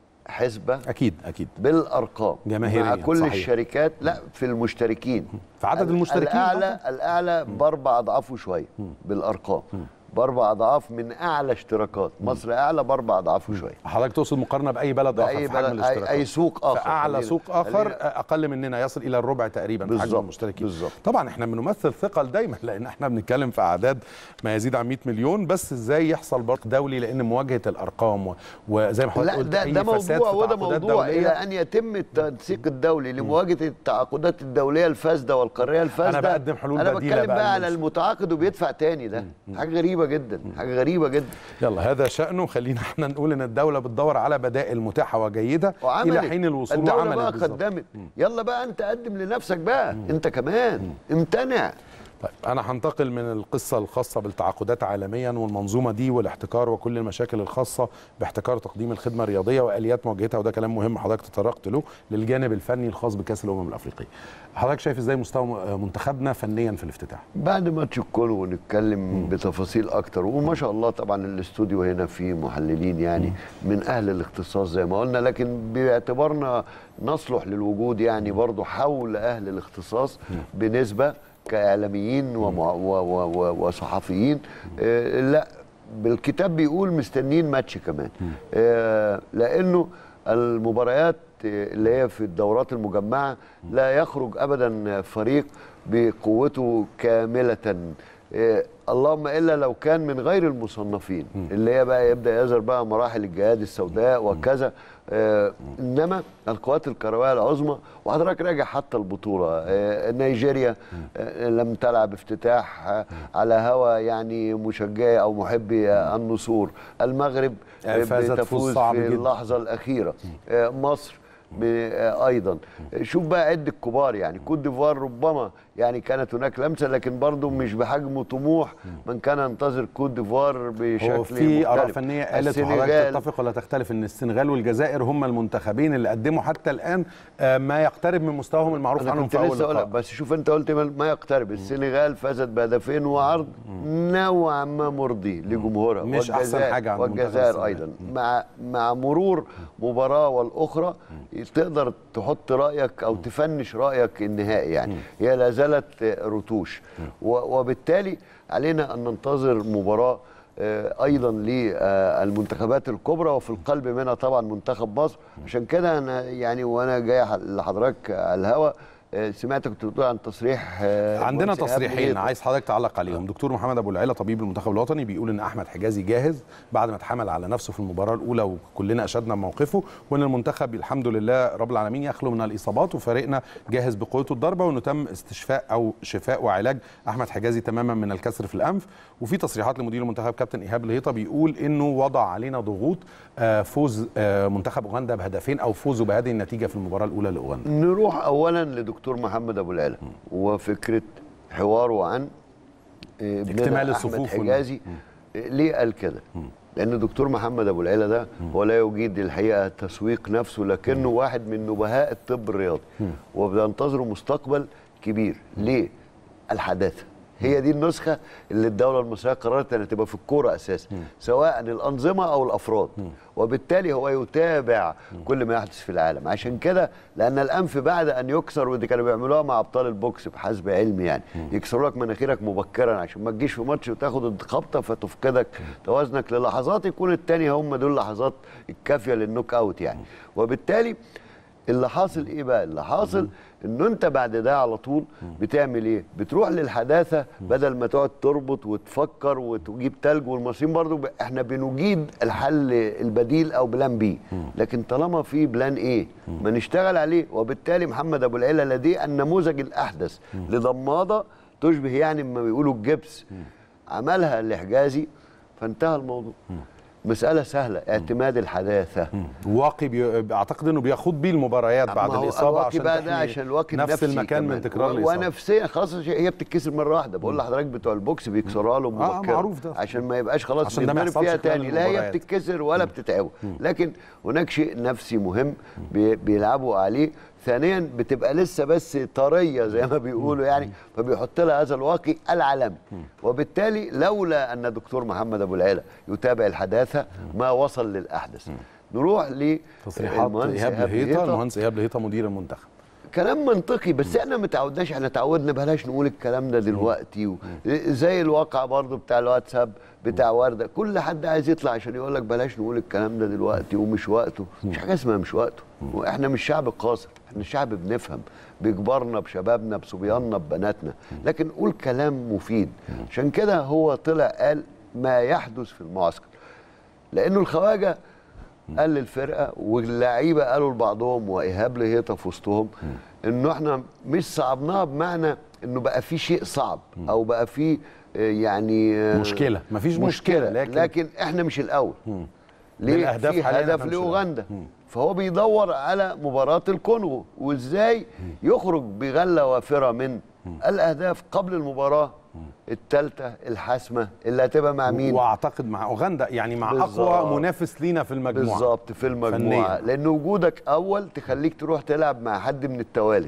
حسبه اكيد اكيد بالارقام جماهيرياً، مع كل صحيح. الشركات لا في المشتركين في عدد ال- المشتركين الاعلى الاعلى باربع اضعافه شويه بالارقام باربع اضعاف من اعلى اشتراكات مصر اعلى باربع اضعافه شويه حضرتك تقصد مقارنه باي بلد اخر باي في حجم بلد اي, الاشتراكات أي سوق اخر فاعلى خلينا- سوق اخر خلينا- اقل مننا يصل الى الربع تقريبا في حجم بالظبط، المشتركين بالظبط. طبعا احنا بنمثل ثقل دايما لان احنا بنتكلم في اعداد ما يزيد عن 100 مليون بس ازاي يحصل برق دولي لان مواجهه الارقام و- وزي ما حضرتك لا قلت ده أي ده فساد موضوع في وده تعاقدات موضوع دولية الى ان يتم التنسيق الدولي لمواجهه التعاقدات الدوليه الفاسده والقاريه الفاسده أنا بقدم حلول انا بديلة بتكلم بقى بقى على للمس- المتعاقد وبيدفع تاني ده حاجه غريبه جدا حاجه غريبه جدا يلا هذا شأنه خلينا احنا نقول ان الدولة بتدور على بدائل متاحة وجيدة وعملت الى حين الوصول الدولة وعملت بقى بالظبط. قدمت يلا بقى انت قدم لنفسك بقى انت كمان امتنع طيب انا هنتقل من القصه الخاصه بالتعاقدات عالميا والمنظومه دي والاحتكار وكل المشاكل الخاصه باحتكار تقديم الخدمه الرياضيه واليات مواجهتها وده كلام مهم حضرتك تطرقت له للجانب الفني الخاص بكاس الامم الافريقيه حضرتك شايف ازاي مستوى منتخبنا فنيا في الافتتاح بعد ماتش الكونغو نتكلم بتفاصيل اكتر وما شاء الله طبعا الاستوديو هنا فيه محللين يعني من اهل الاختصاص زي ما قلنا لكن باعتبارنا نصلح للوجود يعني برضو حول اهل الاختصاص بنسبه كاعلاميين ومع و و و وصحفيين آه لا بالكتاب بيقول مستنيين ماتش كمان آه لانه المباريات اللي هي في الدورات المجمعه لا يخرج ابدا فريق بقوته كامله إيه اللهم الا لو كان من غير المصنفين اللي هي بقى يبدا يظهر بقى مراحل الجهاد السوداء وكذا آه انما القوات الكرويه العظمى وحضرتك راجع حتى البطوله آه نيجيريا آه لم تلعب افتتاح آه على هوا يعني مشجعي او محبي آه النصور المغرب آه فازت فوز بتفوز صعب في جدا. اللحظه الاخيره آه مصر ب- آه، ايضا شوف بقى عد الكبار يعني كوت ديفوار ربما يعني كانت هناك لمسه لكن برضه مش بحجم وطموح من كان ينتظر كوت ديفوار بشكل هو في اراء مختلف. فنيه قالت وحضرتك السنغال تتفق ولا تختلف ان السنغال والجزائر هم المنتخبين اللي قدموا حتى الان آه، ما يقترب من مستواهم المعروف انا عنهم كنت في اول لسه اقول لك لقاء بس شوف انت قلت ما- ما يقترب السنغال فازت بهدفين وعرض نوعا ما مرضي لجمهورها مش أحسن والجزائر- حاجة عن منتخب والجزائر السنغال. ايضا مع مع مرور مباراه والاخرى تقدر تحط رايك او تفنش رايك النهائي يعني هي لا زالت رتوش و- وبالتالي علينا ان ننتظر مباراه آه، ايضا للمنتخبات الكبرى وفي القلب منها طبعا منتخب مصر عشان كده انا يعني وانا جاي ح- لحضرتك على الهوا آه، سمعتك كنت بتقول عن تصريح آه، عندنا مهندس إيهاب تصريحين نيتو. عايز حضرتك تعلق عليهم دكتور محمد ابو العيله طبيب المنتخب الوطني بيقول ان احمد حجازي جاهز بعد ما اتحمل على نفسه في المباراه الاولى وكلنا اشدنا موقفه وان المنتخب الحمد لله رب العالمين يخلو من الاصابات وفريقنا جاهز بقوته الضربه وانه تم استشفاء او شفاء وعلاج احمد حجازي تماما من الكسر في الانف وفي تصريحات لمدير المنتخب كابتن ايهاب الهيطه بيقول انه وضع علينا ضغوط آه، فوز آه، منتخب اوغندا بهدفين او فوزه بهذه النتيجه في المباراه الاولى لاوغندا نروح اولا لدكتور محمد ابو العلا وفكره حواره عن آه، ابننا اكتمال أحمد الصفوف وال- حجازي آه، ليه قال كده لان دكتور محمد ابو العلا ده هو لا يجيد الحقيقه تسويق نفسه لكنه واحد من نبهاء الطب الرياضي وبينتظره مستقبل كبير ليه الحداثه هي دي النسخه اللي الدوله المصريه قررت انها تبقى في الكوره اساسا سواء الانظمه او الافراد وبالتالي هو يتابع كل ما يحدث في العالم عشان كده لان الانف بعد ان يكسر ودي كانوا بيعملوها مع ابطال البوكس بحسب علمي يعني يكسروا لك مناخيرك مبكرا عشان ما تجيش في ماتش وتاخد الخبطه فتفقدك توازنك للحظات يكون التاني هم دول اللحظات الكافيه للنوك اوت يعني وبالتالي اللي حاصل ايه بقى اللي حاصل انه انت بعد ده على طول بتعمل ايه بتروح للحداثه بدل ما تقعد تربط وتفكر وتجيب تلج والمصريين برضو ب... احنا بنجيد الحل البديل او بلان بي لكن طالما في بلان ايه ما نشتغل عليه وبالتالي محمد ابو العلا لديه النموذج الاحدث لضماده تشبه يعني ما بيقولوا الجبس عملها الحجازي فانتهى الموضوع مسألة سهلة اعتماد الحداثة واقي بي... اعتقد انه بيخوض بيه المباريات بعد ما هو الاصابه الواقي عشان بقى ده تحمي عشان الواقي نفس النفسي المكان كمان. من تكرار و- الاصابه ونفسيا خلاص هي بتتكسر مره واحده بقول لحضرتك بتوع البوكس بيكسروها له آه، مبكرا معروف ده. عشان ما يبقاش خلاص عشان ده ما بيتضرب يحصلش فيها خلال تاني لا هي المباريات. بتتكسر ولا بتتعبه لكن هناك شيء نفسي مهم بي- بيلعبوا عليه ثانيا بتبقى لسه بس طريه زي ما بيقولوا يعني فبيحط لها هذا الواقي العالمي وبالتالي لولا ان دكتور محمد ابو العلا يتابع الحداثه ما وصل للاحدث نروح ل تصريحات المهندس ايهاب إيهاب لهيطه لهيطة. المهندس ايهاب لهيطه مدير المنتخب كلام منطقي بس احنا ما تعودناش احنا تعودنا بلاش نقول الكلام ده دلوقتي و... زي الواقع برضو بتاع الواتساب بتاع ورده كل حد عايز يطلع عشان يقول لك بلاش نقول الكلام ده دلوقتي ومش وقته مش حاجه اسمها مش وقته واحنا مش شعب قاصر احنا شعب بنفهم بكبارنا بشبابنا بصبياننا ببناتنا لكن قول كلام مفيد عشان كده هو طلع قال ما يحدث في المعسكر لانه الخواجه قال للفرقه واللعيبه قالوا لبعضهم وايهاب لهيطه في وسطهم انه احنا مش صعبناها بمعنى انه بقى في شيء صعب او بقى في آه، يعني آه، مشكلة. مفيش مشكلة، لكن- لكن, لكن احنا مش الاول ليه بالأهداف في حالياً هدف إحنا مش الأول. لاوغندا فهو بيدور على مباراه الكونغو وازاي يخرج بغله وافره من الاهداف قبل المباراه الثالثه الحاسمه اللي هتبقى مع مين واعتقد مع اوغندا يعني مع بالظبط. اقوى منافس لينا في المجموعه بالظبط في المجموعه فنياً. لان وجودك اول تخليك تروح تلعب مع حد من التوالت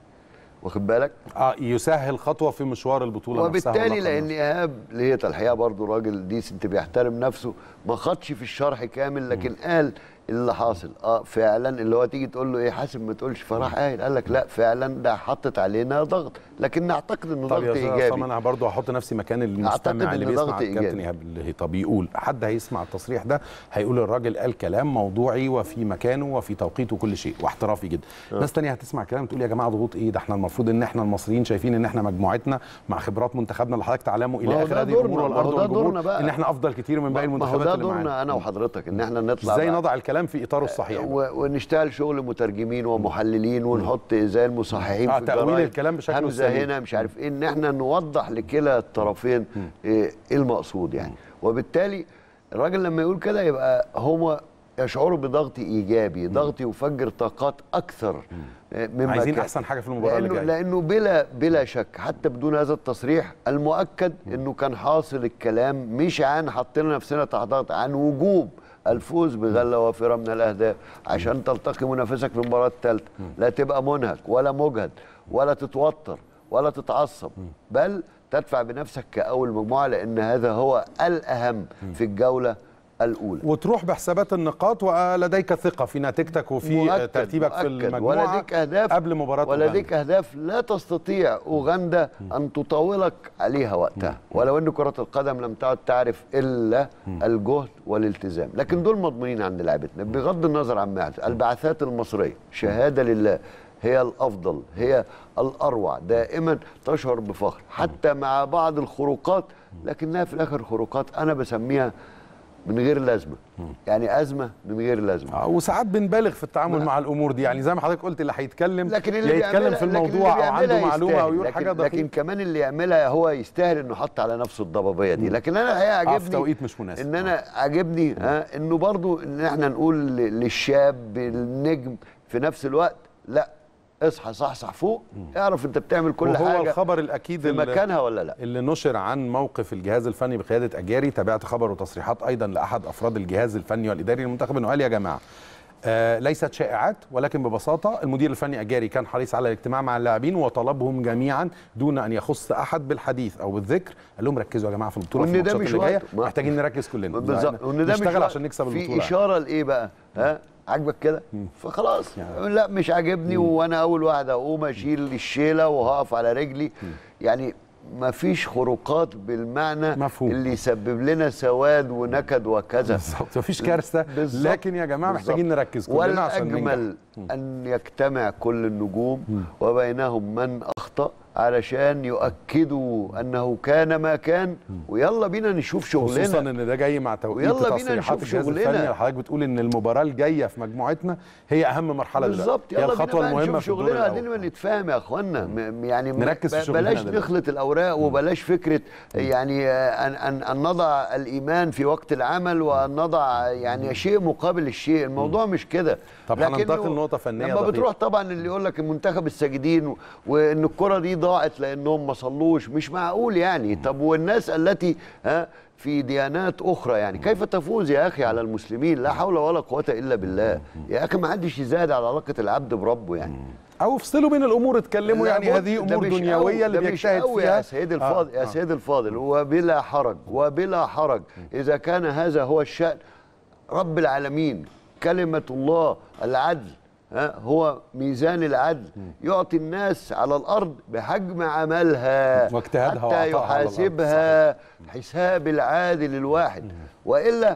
واخد بالك اه يسهل خطوه في مشوار البطوله نفسها وبالتالي ولقب لان نفسه. ايهاب اللي هي الحقيقه برضه راجل ديسنت بيحترم نفسه ما خدش في الشرح كامل لكن قال اللي حاصل اه فعلا اللي هو تيجي تقول له ايه حاسب ما تقولش فراح قايل قال لك لا فعلا ده حطت علينا ضغط لكن نعتقد انه طب ضغط يا استاذ عصام ايجابي انا برضه هحط نفسي مكان أعتقد المستمع اللي إن ضغط بيسمع الكابتن إيجابي. ايهاب اللي طب يقول حد هيسمع التصريح ده هيقول الراجل قال كلام موضوعي وفي مكانه وفي توقيته وكل شيء واحترافي جدا ناس تانية هتسمع كلام تقول يا جماعه ضغوط ايه ده احنا المفروض ان احنا المصريين شايفين ان احنا مجموعتنا مع خبرات منتخبنا اللي حضرتك تعلموا ما هو الى اخر ده هذه الامور دورنا، ما هو والارض ده دورنا والجمهور بقى. ان احنا افضل كتير من باقي ما هو المنتخبات ده اللي دورنا معانا انا وحضرتك ان احنا نطلع ازاي بقى. نضع الكلام في اطاره الصحيح و- ونشتغل شغل مترجمين ومحللين ونحط زي المصححين آه، في تأويل الجرايد الكلام بشكله همزه سليم. هنا مش عارف ايه ان احنا نوضح لكلا الطرفين ايه إيه المقصود يعني وبالتالي الراجل لما يقول كده يبقى هو يشعروا بضغط ايجابي ضغط يفجر طاقات اكثر آه، مما عايزين كان. احسن حاجه في المباراه اللي لانه جايه لانه بلا بلا شك حتى بدون هذا التصريح المؤكد انه كان حاصل الكلام مش عن حطينا نفسنا تحت ضغط عن وجوب الفوز بغله وافره من الاهداف عشان تلتقي منافسك في المباراه الثالثه لا تبقى منهك ولا مجهد ولا تتوتر ولا تتعصب بل تدفع بنفسك كاول مجموعه لان هذا هو الاهم في الجوله الاولى وتروح بحسابات النقاط ولديك ثقه في نتيجتك وفي مؤكد ترتيبك في مؤكد. المجموعه ولديك اهداف قبل مباراه ولديك اهداف لا تستطيع اوغندا ان تطاولك عليها وقتها ولو ان كره القدم لم تعد تعرف الا الجهد والالتزام لكن دول مضمونين عند لعبتنا بغض النظر عن ما يحدث. البعثات المصريه شهاده لله هي الافضل هي الاروع دائما تشعر بفخر حتى مع بعض الخروقات لكنها في الاخر خروقات انا بسميها من غير لازمه يعني ازمه من غير لازمه آه، وساعات بنبالغ في التعامل مع الامور دي يعني زي ما حضرتك قلت اللي هيتكلم لكن اللي يا يتكلم بيعملها- في لكن اللي الموضوع او عنده بيعملها معلومه او يستاهل. يقول لكن حاجه لكن دقيقه كمان اللي يعملها هو يستاهل انه يحط على نفسه الضبابيه دي لكن انا الحقيقه آه، في عاجبني توقيت مش مناسب. ان انا عاجبني ها انه برضو ان احنا نقول ل- للشاب النجم في نفس الوقت لا اصحى صحصح فوق اعرف انت بتعمل كل وهو حاجه الخبر الاكيد في اللي- مكانها ولا لا اللي نشر عن موقف الجهاز الفني بقياده اجاري تابعت خبر وتصريحات ايضا لاحد افراد الجهاز الفني والاداري للمنتخب انه قال يا جماعه آه ليست شائعات ولكن ببساطه المدير الفني اجاري كان حريص على الاجتماع مع اللاعبين وطلبهم جميعا دون ان يخص احد بالحديث او بالذكر قال لهم ركزوا يا جماعه في البطوله في وإن ده الماتشات مش اللي جايه وقته. ما- محتاجين نركز كلنا بالظبط وان ده مش نشتغل وقت. عشان نكسب في البطوله اشاره لايه بقى ها عاجبك كده فخلاص يعني. لا مش عاجبني وانا اول واحد اقوم اشيل الشيله وهقف على رجلي يعني ما فيش خروقات بالمعنى مفهوم. اللي يسبب لنا سواد ونكد وكذا بالظبط مفيش كارثه بالظبط. لكن يا جماعه بالظبط. محتاجين نركز كلنا عشان ننجح والاجمل ان يجتمع كل النجوم وبينهم من اخطا علشان يؤكدوا انه كان ما كان ويلا بينا نشوف خصوصا شغلنا ان ده جاي مع توقيت ويلا بينا تصريحات نشوف الجهاز شغلنا. الفني اللي حضرتك بتقول ان المباراه الجايه في مجموعتنا هي اهم مرحله بالظبط دلوقتي هي يلا الخطوه بينا بقى المهمه نشوف في الدور شغلنا الاول قاعدين نتفاهم يا اخوانا م- يعني م- نركز في ب- شغلنا بلاش دلوقتي. نخلط الاوراق وبلاش فكره يعني آه، ان ان ان نضع الايمان في وقت العمل وان نضع يعني شيء مقابل الشيء الموضوع مش كده طب لكنه هننتقل لنقطة فنية لما دقيقة. بتروح طبعا اللي يقول لك المنتخب الساجدين و- وان الكره دي ضاعت لانهم ما صلوش مش معقول يعني طب والناس التي ها في ديانات اخرى يعني كيف تفوز يا اخي على المسلمين لا حول ولا قوه الا بالله يا اخي ما حدش يزاد على علاقه العبد بربه يعني او افصلوا بين الامور اتكلموا يعني لابد- هذه ده امور مش دنيويه قوي- اللي ده مش بيجتهد قوي فيها يا سيد الفاضل آه، يا آه. سيد الفاضل وبلا حرج وبلا حرج اذا كان هذا هو الشأن رب العالمين كلمة الله العدل ها هو ميزان العدل يعطي الناس على الارض بحجم عملها واجتهادها حتى وعطائها على الأرض. يحاسبها حساب العادل الواحد والا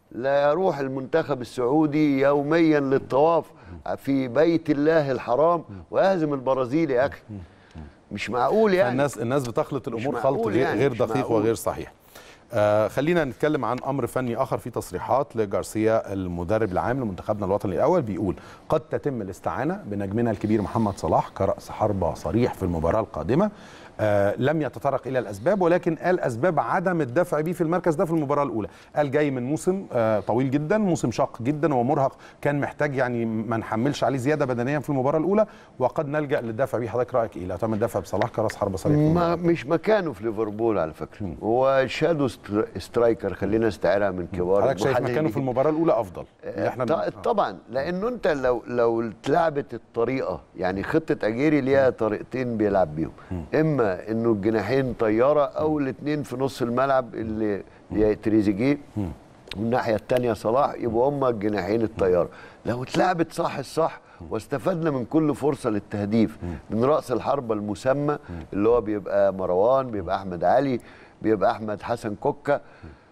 لا يروح المنتخب السعودي يوميا للطواف في بيت الله الحرام ويهزم البرازيل يا اخي مش معقول يعني الناس الناس بتخلط الامور مش خلط معقول غير, يعني، غير مش دقيق معقول. وغير صحيح آه خلينا نتكلم عن امر فني اخر في تصريحات لجارسيا المدرب العام لمنتخبنا الوطني الاول بيقول قد تتم الاستعانه بنجمنا الكبير محمد صلاح كراس حربه صريح في المباراه القادمه آه لم يتطرق الى الاسباب ولكن قال اسباب عدم الدفع بيه في المركز ده في المباراه الاولى قال جاي من موسم آه طويل جدا موسم شاق جدا ومرهق كان محتاج يعني ما نحملش عليه زياده بدنيا في المباراه الاولى وقد نلجا للدفع بيه حضرتك رايك ايه لا تم الدفع بصلاح كراس حربه صريح في ما المباراة؟ مش مكانه في ليفربول على فكره هو شادو ستر- سترايكر خلينا نستعيرها من كبار حضرتك شايف المحللين. مكانه في المباراه الاولى افضل اللي احنا ط- طبعا لانه انت لو لو اتلعبت الطريقه يعني خطه اجيري ليها طريقتين بيلعب بيهم اما انه الجناحين طياره او الاثنين في نص الملعب اللي يا تريزيجيه والناحيه الثانيه صلاح يبقوا هم الجناحين الطياره لو اتلعبت صح الصح واستفدنا من كل فرصه للتهديف من راس الحربه المسمى اللي هو بيبقى مروان بيبقى احمد علي بيبقى احمد حسن كوكا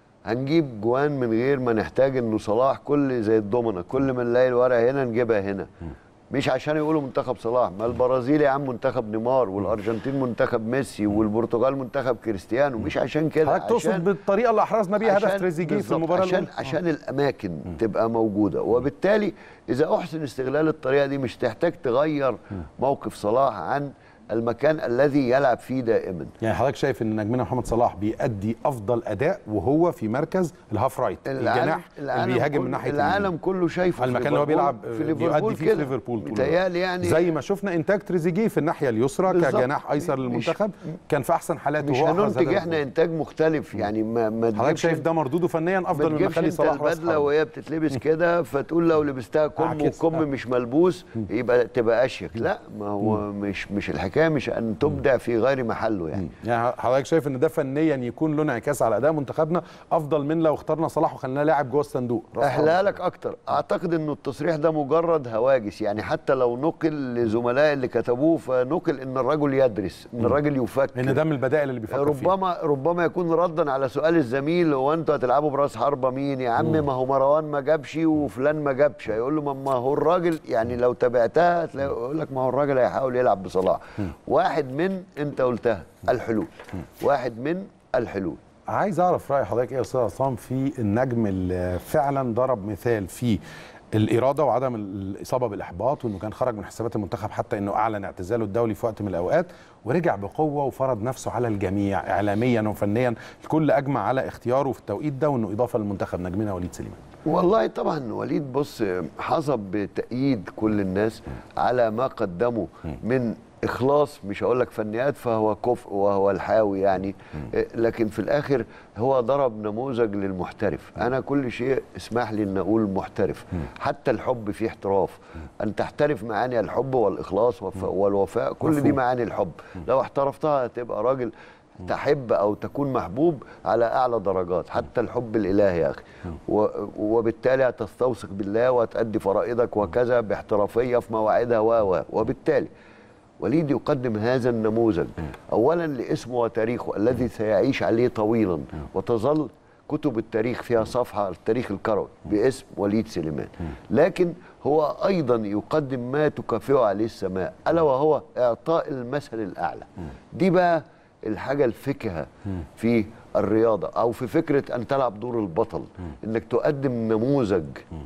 هنجيب جوان من غير ما نحتاج انه صلاح كل زي الضمنه كل ما نلاقي الورقه هنا نجيبها هنا مش عشان يقولوا منتخب صلاح ما البرازيل يا عم منتخب نيمار والارجنتين منتخب ميسي والبرتغال منتخب كريستيانو مش عشان كده حضرتك تقصد عشان بالطريقه اللي احرزنا بيها هدف عشان- تريزيجيه في بالظبط، المباراه عشان الاولى عشان الاماكن تبقى موجوده وبالتالي اذا احسن استغلال الطريقه دي مش تحتاج تغير موقف صلاح عن المكان الذي يلعب فيه دائما يعني حضرتك شايف ان نجمنا محمد صلاح بيأدي افضل اداء وهو في مركز الهاف رايت الجناح اللي بيهاجم كله من ناحيه العالم اليمين. كله شايفه في المكان اللي هو ليفربول- بيلعب في بيؤدي ليفربول فيه في كده. ليفربول طول متهيألي الوقت. يعني زي ما شفنا انتاج تريزيجيه في الناحيه اليسرى بالظبط. كجناح ايسر مش- للمنتخب كان في احسن حالاته مش وهو أحرز هننتج هدف احنا الجول. انتاج مختلف يعني ما ما حضرتك تجيبش شايف ده مردوده فنيا افضل ما من ما تجيبش يخلي انت صلاح راس البدله حربة. وهي بتتلبس كده فتقول لو لبستها كم أعكس. وكم آه. مش ملبوس يبقى تبقى اشيك لا ما هو مش مش الحكايه مش ان تبدع في غير محله يعني يعني حضرتك شايف ان ده فنيا يكون له انعكاس على اداء منتخبنا افضل من لو اخترنا صلاح وخليناه لاعب جوه الصندوق راس حربة. احلى لك اكتر اعتقد انه التصريح ده مجرد هواجس يعني حتى لو نقل لزملاء اللي كتبوه فنقل ان الرجل يدرس ان الرجل يفكر ان ده من البدائل اللي بيفكر فيها ربما ربما يكون ردا على سؤال الزميل هو انتوا هتلعبوا براس حربه مين يا عم ما هو مروان ما جابش وفلان ما جابش هيقول له ما- ما هو الراجل يعني لو تابعتها هتلاقي يقول لك ما هو الراجل هيحاول يلعب بصلاح واحد من انت قلتها الحلول واحد من الحلول عايز اعرف راي حضرتك ايه يا استاذ عصام في النجم اللي فعلا ضرب مثال في الاراده وعدم الاصابه بالاحباط وانه كان خرج من حسابات المنتخب حتى انه اعلن اعتزاله الدولي في وقت من الاوقات ورجع بقوه وفرض نفسه على الجميع اعلاميا وفنيا الكل اجمع على اختياره في التوقيت ده وانه اضافه للمنتخب نجمنا وليد سليمان والله طبعا وليد بص حظى بتأييد كل الناس على ما قدمه من اخلاص مش هقول لك فنيات فهو كفء وهو الحاوي يعني لكن في الاخر هو ضرب نموذج للمحترف انا كل شيء اسمح لي ان اقول محترف حتى الحب فيه احتراف ان تحترف معاني الحب والاخلاص وف- والوفاء كل دي مفهوم. معاني الحب لو احترفتها هتبقى راجل تحب او تكون محبوب على اعلى درجات حتى الحب الالهي يا اخي و- وبالتالي هتستوثق بالله وتأدي فرائضك وكذا باحترافيه في مواعيدها و و- وبالتالي وليد يقدم هذا النموذج اولا لاسمه وتاريخه الذي سيعيش عليه طويلا وتظل كتب التاريخ فيها صفحه التاريخ الكروي باسم وليد سليمان لكن هو ايضا يقدم ما تكافئه عليه السماء الا وهو اعطاء المثل الاعلى دي بقى الحاجه الفكهه في الرياضه او في فكره ان تلعب دور البطل انك تقدم نموذج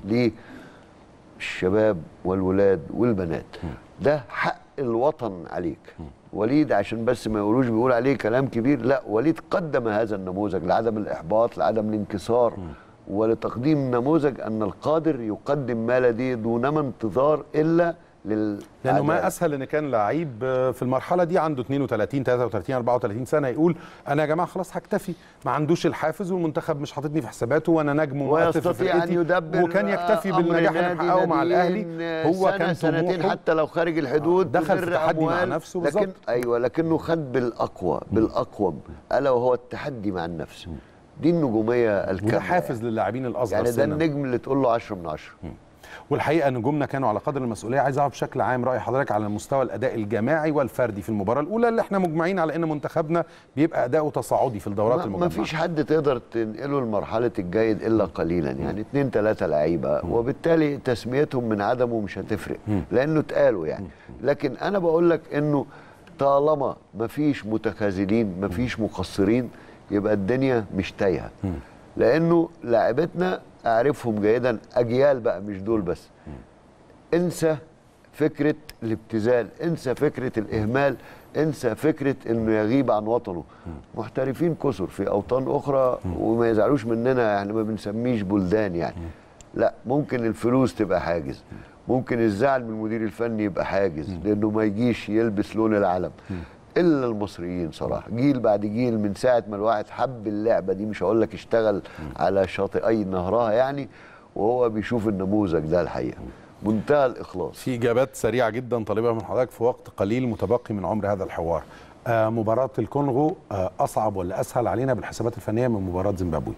للشباب والولاد والبنات ده حق الوطن عليك وليد عشان بس ما يقولوش بيقول عليه كلام كبير لا وليد قدم هذا النموذج لعدم الاحباط لعدم الانكسار ولتقديم نموذج ان القادر يقدم ما لديه دونما انتظار الا لل لانه ما اسهل ان كان لعيب في المرحله دي عنده 32 33 34 سنه يقول انا يا جماعه خلاص هكتفي ما عندوش الحافز والمنتخب مش حاططني في حساباته وانا نجم ومؤثر في ويستطيع ان فرقتي يدبر وكان يكتفي أمر بالنجاح اللي نادي محققه مع الاهلي ناديين هو سنة كان سنتين طموحه حتى لو خارج الحدود دخل في تدر تحدي مع أموال، نفسه لكن بالظبط. ايوه لكنه خد بالاقوى بالاقوم الا وهو التحدي مع النفس دي النجوميه الكامله وده حافز للاعبين الاصغر يعني ده سنا. النجم اللي تقول له 10 من 10 والحقيقه نجومنا كانوا على قدر المسؤوليه عايز اعرف بشكل عام راي حضرتك على مستوى الاداء الجماعي والفردي في المباراه الاولى اللي احنا مجمعين على ان منتخبنا بيبقى اداؤه تصاعدي في الدورات ما, المجمعه ما فيش حد تقدر تنقله لمرحله الجيد الا قليلا يعني اثنين ثلاثه لعيبه وبالتالي تسميتهم من عدمه مش هتفرق لانه اتقالوا يعني لكن انا بقول لك انه طالما ما فيش متخاذلين ما فيش مقصرين يبقى الدنيا مش تايهه لانه لاعبتنا اعرفهم جيدا اجيال بقى مش دول بس انسى فكره الابتذال انسى فكره الاهمال انسى فكره انه يغيب عن وطنه محترفين كثر في اوطان اخرى وما يزعلوش مننا يعني ما بنسميش بلدان يعني لا ممكن الفلوس تبقى حاجز ممكن الزعل من المدير الفني يبقى حاجز لانه ما يجيش يلبس لون العلم الا المصريين صراحه جيل بعد جيل من ساعه ما الواحد حب اللعبه دي مش هقول لك اشتغل على شاطئي نهرها يعني وهو بيشوف النموذج ده الحقيقه منتهى الاخلاص في اجابات سريعه جدا طالبها من حضرتك في وقت قليل متبقي من عمر هذا الحوار آه مباراه الكونغو آه اصعب ولا اسهل علينا بالحسابات الفنيه من مباراه زيمبابوي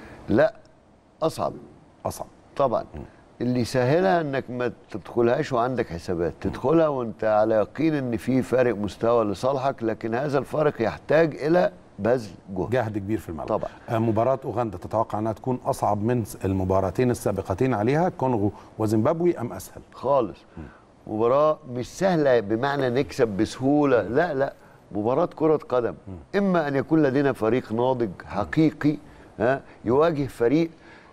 لا اصعب اصعب طبعا اللي يسهلها انك ما تدخلهاش وعندك حسابات تدخلها وانت على يقين ان في فارق مستوى لصالحك لكن هذا الفارق يحتاج الى بذل جهد جهد كبير في الملعب طبعا. آه مباراه اوغندا تتوقع انها تكون اصعب من المباراتين السابقتين عليها كونغو وزيمبابوي ام اسهل خالص مباراة مش سهلة بمعنى نكسب بسهولة لا لا مباراة كرة قدم إما أن يكون لدينا فريق ناضج حقيقي ها يواجه فريق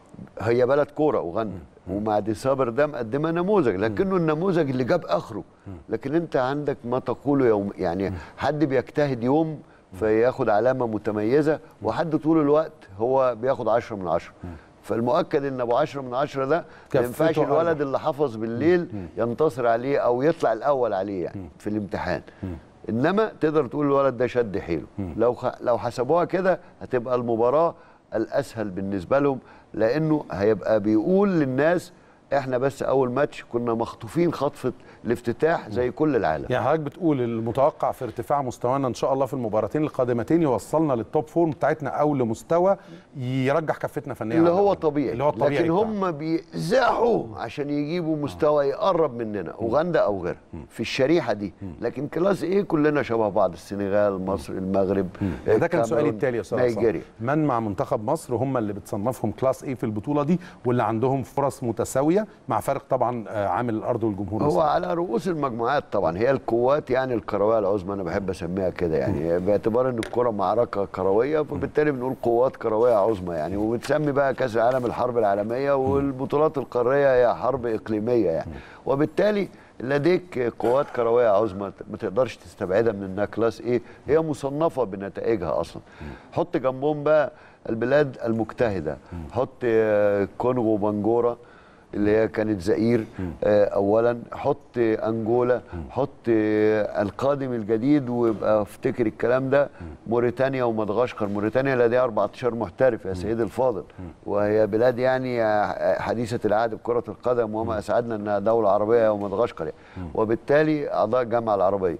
هي بلد كورة أوغندا ومع دي صابر ده مقدمه نموذج لكنه النموذج اللي جاب اخره لكن انت عندك ما تقوله يوم يعني حد بيجتهد يوم فياخد علامه متميزه وحد طول الوقت هو بياخد 10 من 10 فالمؤكد ان ابو 10 من 10 ده ما كفته ينفعش أربعة. الولد اللي حفظ بالليل ينتصر عليه او يطلع الاول عليه يعني في الامتحان انما تقدر تقول الولد ده شد حيله لو خ... لو حسبوها كده هتبقى المباراه الاسهل بالنسبه لهم لانه هيبقى بيقول للناس احنا بس اول ماتش كنا مخطوفين خطفه الافتتاح زي كل العالم يعني حضرتك بتقول المتوقع في ارتفاع مستوانا ان شاء الله في المباراتين القادمتين يوصلنا للتوب فورم بتاعتنا او لمستوى يرجح كفتنا فنيا اللي عن هو الأول. طبيعي اللي هو الطبيعي لكن بتاعنا. هم بيزاحوا عشان يجيبوا مستوى يقرب مننا اوغندا او غيرها في الشريحه دي لكن كلاس ايه كلنا شبه بعض السنغال مصر المغرب ده كان سؤالي الكاميرون، التالي يا استاذ عصام. نيجيريا من مع منتخب مصر هم اللي بتصنفهم كلاس ايه في البطوله دي واللي عندهم فرص متساويه مع فرق طبعا آه، عامل الارض والجمهور هو المصري. على رؤوس المجموعات طبعا هي القوات يعني الكرويه العظمى انا بحب اسميها كده يعني باعتبار ان الكره معركه كرويه فبالتالي بنقول قوات كرويه عظمى يعني وبتسمي بقى كاس العالم الحرب العالميه والبطولات القاريه هي حرب اقليميه يعني وبالتالي لديك قوات كرويه عظمى ما تقدرش تستبعدها من انها كلاس ايه هي مصنفه بنتائجها اصلا حط جنبهم بقى البلاد المجتهده حط آه، كونغو وبنجوره اللي هي كانت زئير آه، اولا حط انجولا حط آه، القادم الجديد ويبقى افتكر الكلام ده موريتانيا ومدغشقر موريتانيا لديها 14 محترف يا سيدي الفاضل وهي بلاد يعني آه، حديثه العهد بكره القدم وما اسعدنا انها دوله عربيه ومدغشقر يعني. وبالتالي اعضاء الجامعه العربيه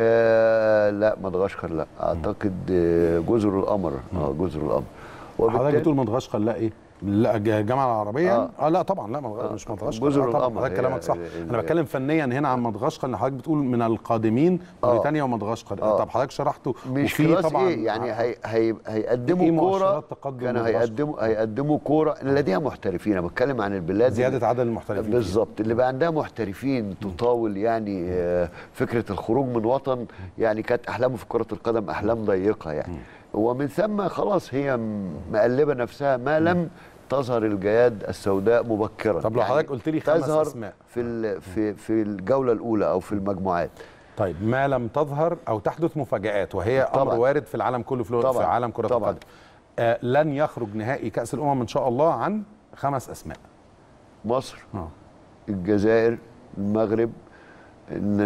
آه لا مدغشقر لا اعتقد آه، جزر القمر اه جزر القمر حضرتك بتقول مدغشقر لا ايه؟ لا الج- الجامعه العربيه آه. اه, لا طبعا لا مدغ... مش مدغشقر جزر آه طبعا القمر حضرتك هي- كلامك صح ال- انا بتكلم فنيا هنا عن مدغشقر ان حضرتك بتقول من القادمين آه. موريتانيا ومدغشقر آه. طب حضرتك شرحته مش وفي كلاس طبعا ايه يعني ع- هي هي إيه هيقدموا كوره مؤشرات تقدم كانوا مدغشقر؟ هيقدموا هيقدموا كوره لديها محترفين انا بتكلم عن البلاد زياده عدد المحترفين فيها. بالظبط اللي بقى عندها محترفين تطاول يعني آه، فكره الخروج من وطن يعني كانت احلامه في كره القدم احلام ضيقه يعني ومن ثم خلاص هي م- مقلبه نفسها ما لم تظهر الجياد السوداء مبكرا طب لو حضرتك قلت لي خمس تظهر أسماء. في ال- في في الجوله الاولى او في المجموعات طيب ما لم تظهر او تحدث مفاجات وهي امر طبعاً. وارد في العالم كله في, في طبعاً. عالم كره طبعاً. القدم آه لن يخرج نهائي كاس الامم ان شاء الله عن خمس اسماء مصر اه الجزائر المغرب الن-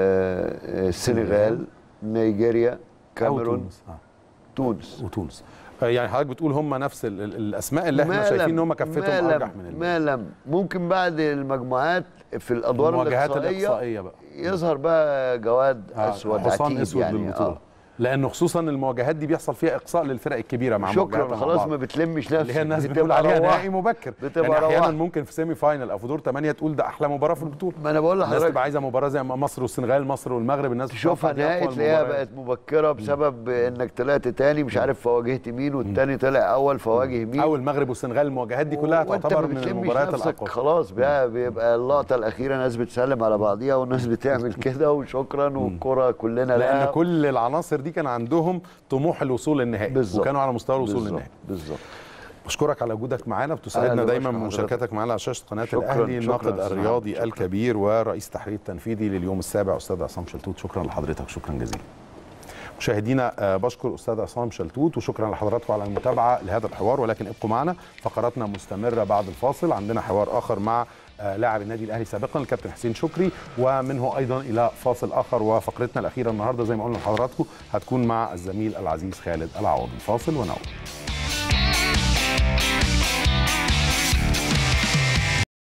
آه، السنغال نيجيريا او كاميرون تونس آه. تونس وتونس آه، يعني حضرتك بتقول هم نفس ال- ال- الاسماء اللي احنا شايفين ان هم كفتهم ما لم- ارجح من ال- ما لم ممكن بعد المجموعات في الادوار المواجهات الاقصائيه الاقصائيه بقى يظهر بقى جواد آه، اسود حصان عتيد اسود يعني للبطوله آه. لانه خصوصا المواجهات دي بيحصل فيها اقصاء للفرق الكبيره مع شكرا مواجهاتها مع خلاص بعض. ما بتلمش نفسك اللي هي الناس بتبقى بتقول عليها روحت. نهائي مبكر بتبقى يعني احيانا روحت. ممكن في سيمي فاينل او في دور ثمانيه تقول ده احلى مباراه في البطوله ما انا بقول الناس لحضرتك تبقى عايزه مباراه زي مصر والسنغال مصر والمغرب الناس تشوفها بتتوقع دي نهائي أقوى تلاقيها المباريات. بقت مبكره بسبب انك طلعت تاني مش عارف فواجهت مين والتاني طلع اول فواجه مين او المغرب والسنغال المواجهات دي كلها وانت تعتبر ما من بتلمش المباريات نفسك الاقوى خلاص بقى بيبقى اللقطه الاخيره ناس بتسلم على بعضيها وناس بتعمل كده وشكرا والكره كلنا لان لها كل العناصر دي كان عندهم طموح الوصول للنهائي بالظبط. وكانوا على مستوى الوصول بالظبط. للنهائي بالظبط بشكرك على وجودك معانا أهلاً بتسعدنا دايما وسهلاً بمشاركتك معنا على شاشه قناه شكراً، الاهلي شكراً الناقد أستاذ الرياضي محمد، شكراً. الكبير ورئيس التحرير التنفيذي لليوم السابع استاذ عصام شلتوت شكرا لحضرتك شكرا جزيلا مشاهدينا آه، بشكر استاذ عصام شلتوت وشكرا لحضراتكم على المتابعه لهذا الحوار ولكن ابقوا معنا فقراتنا مستمره بعد الفاصل عندنا حوار اخر مع آه، لاعب النادي الاهلي سابقا الكابتن حسين شكري ومنه ايضا الى فاصل اخر وفقرتنا الاخيره النهارده زي ما قلنا لحضراتكم هتكون مع الزميل العزيز خالد العوضي فاصل ونعود